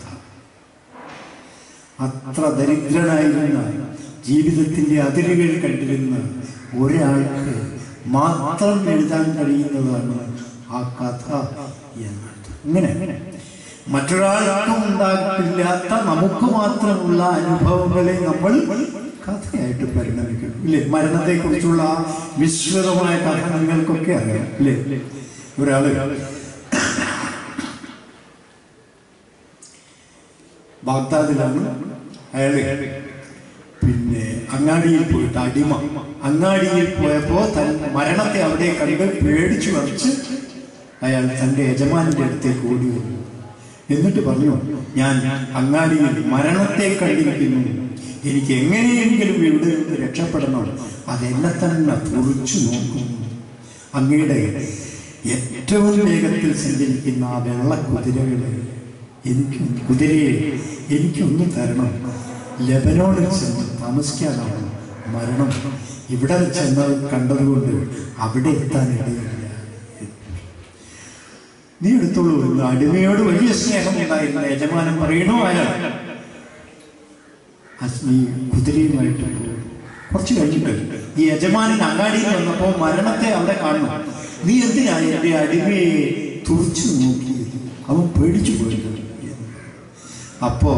അത്ര ദരിദ്രനായിരുന്ന ജീവിതത്തിന്റെ അതിരുകൾ കണ്ടിരുന്ന ഒരാൾക്ക് മാത്രം എഴുതാൻ കഴിയുന്നതാണ് ആ കഥ എന്നത് ഇങ്ങനെ മറ്റൊരാൾക്കും ഉണ്ടാക്കില്ലാത്ത നമുക്ക് മാത്രമുള്ള അനുഭവങ്ങളെ നമ്മൾ കഥയായിട്ട് പരിണമിക്കും ഇല്ലേ മരണത്തെ കുറിച്ചുള്ള വിശ്വതമായ കഥ നിങ്ങൾക്കൊക്കെ അറിയാം ഇല്ലേ ഒരാള് ബാഗ്ദാദിലാണ് അയാള് പിന്നെ അങ്ങാടിയിൽ പോയിട്ട് അടിമ അങ്ങാടിയിൽ പോയപ്പോ തൻ മരണത്തെ അവിടെ കണ്ട് പേടിച്ചു വരച്ച് അയാൾ തന്റെ യജമാനന്റെ അടുത്തേക്ക് ഓടി വന്നു എന്നിട്ട് പറഞ്ഞു ഞാൻ അങ്ങാടിയിൽ മരണത്തെ കണ്ടിരിക്കുന്നു എനിക്ക് എങ്ങനെയെങ്കിലും ഇവിടെ നിന്ന് രക്ഷപ്പെടണം അതെന്നെ തന്നെ തുറച്ചു നോക്കുന്നു അങ്ങയുടെ ഏറ്റവും വേഗത്തിൽ സഞ്ചരിക്കുന്ന ആ വെള്ള കുതിരകളെ എനിക്കും കുതിരയെ എനിക്കൊന്ന് തരണം ലബനോണിൽ ചെന്ന് താമസിക്കാനാണ് മരണം ഇവിടെ ചെന്ന് കണ്ടതുകൊണ്ട് അവിടെ എത്താൻ ഇടയില്ല നീ എടുത്തോളൂ എന്ന് അടിമയോട് വലിയ സ്നേഹം ഉണ്ടായിരുന്ന യജമാനൻ പറയണോ അയാൾ അസ്മി കുതിരയുമായിട്ട് പോയി. കുറച്ച് കഴിഞ്ഞിട്ട് ഈ യജമാനൻ അങ്ങാടിയിൽ വന്നപ്പോൾ മരണത്തെ അവിടെ കാണുന്നു നീ എന്തിനാ എന്റെ അടിമയെ തുറച്ചു നോക്കിയത് അവൻ പേടിച്ചു പോയത് അപ്പോ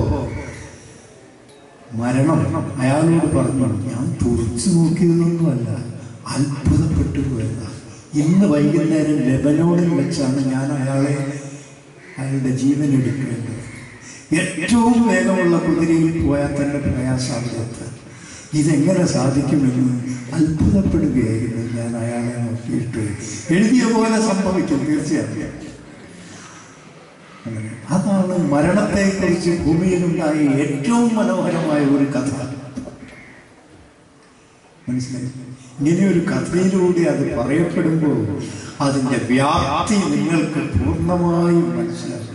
മരണം അയാളോട് പറഞ്ഞു ഞാൻ തുറച്ചു നോക്കിയതൊന്നുമല്ല അത്ഭുതപ്പെട്ടു പോയതാ ഇന്ന് വൈകുന്നേരം ലെബനോണിൽ വെച്ചാണ് ഞാൻ അയാളെ അയാളുടെ ജീവൻ എടുക്കേണ്ടത് ഏറ്റവും വേഗമുള്ള കുതിരയിൽ പോയാൽ തന്നെ പ്രയാസാവിധത്ത് ഇതെങ്ങനെ സാധിക്കുമെന്ന് അത്ഭുതപ്പെടുകയായിരുന്നു ഞാൻ അയാളെ നോക്കിയിട്ട് എഴുതിയ പോലെ സംഭവിക്കും തീർച്ചയായും അങ്ങനെ അതാണ് മരണത്തെക്കുറിച്ച് ഭൂമിയിലുണ്ടായ ഏറ്റവും മനോഹരമായ ഒരു കഥ മനസ്സിലായി ഇങ്ങനെ ഒരു കഥയിലൂടെ അത് പറയപ്പെടുമ്പോൾ അതിന്റെ വ്യാപ്തി നിങ്ങൾക്ക് പൂർണ്ണമായും മനസ്സിലാക്കും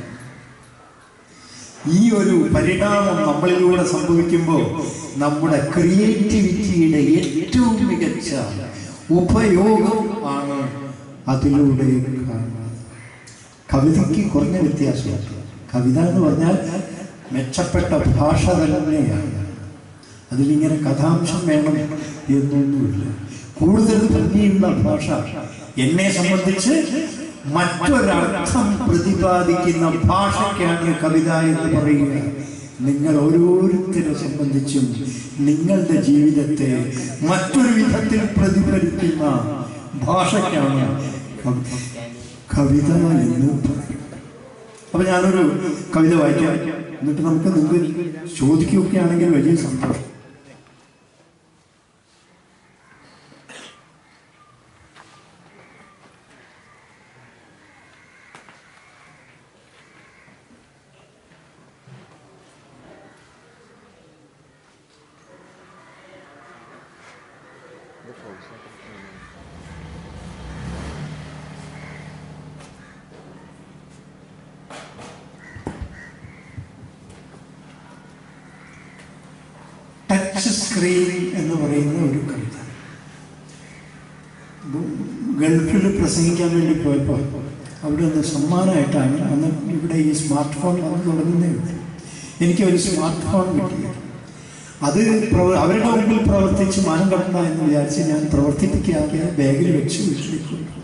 ഈ ഒരു പരിണാമം നമ്മളിലൂടെ സംഭവിക്കുമ്പോൾ നമ്മുടെ ക്രിയേറ്റിവിറ്റിയുടെ ഏറ്റവും മികച്ച ഉപയോഗം ആണ് അതിലൂടെ കാണുന്നത് കവിതയ്ക്ക് കുറഞ്ഞ വ്യത്യാസമുണ്ട് കവിത എന്ന് പറഞ്ഞാൽ മെച്ചപ്പെട്ട ഭാഷ തന്നെയാണ് അതിലിങ്ങനെ കഥാംശം വേണം എന്നൊന്നുമില്ല കൂടുതൽ ഭംഗിയുള്ള ഭാഷ എന്നെ സംബന്ധിച്ച് മറ്റൊരർത്ഥം പ്രതിപാദിക്കുന്ന ഭാഷയ്ക്കാണ് കവിത എന്ന് പറയുക നിങ്ങൾ ഓരോരുത്തരെ സംബന്ധിച്ചും നിങ്ങളുടെ ജീവിതത്തെ മറ്റൊരു വിധത്തിൽ പ്രതിഫലിക്കുന്ന ഭാഷയ്ക്കാണ് കവിത കവിത എന്ന് പറയുന്നത് അപ്പൊ ഞാനൊരു കവിത വായിക്കാം എന്നിട്ട് നമുക്ക് നിങ്ങൾക്ക് ചോദിക്കുകയൊക്കെ ആണെങ്കിൽ വലിയ സന്തോഷം ടച്ച് സ്ക്രീൻ എന്ന് പറയുന്ന ഒരു കവിത ഗൾഫിൽ പ്രസംഗിക്കാൻ വേണ്ടി പോയപ്പോൾ അവിടെ നിന്ന് സമ്മാനമായിട്ടാണ് അന്ന് ഇവിടെ ഈ സ്മാർട്ട് ഫോൺ വന്ന് തുടങ്ങുന്നേ ഉള്ളൂ എനിക്ക് ഒരു സ്മാർട്ട് ഫോൺ കിട്ടി അത് പ്രവ അവരുടെ മുമ്പിൽ പ്രവർത്തിച്ച് മാനം കടണ്ട എന്ന് വിചാരിച്ച് ഞാൻ പ്രവർത്തിപ്പിക്കാതെ ബാഗിൽ വെച്ച് വീട്ടിലേക്ക് കൊണ്ടുപോയി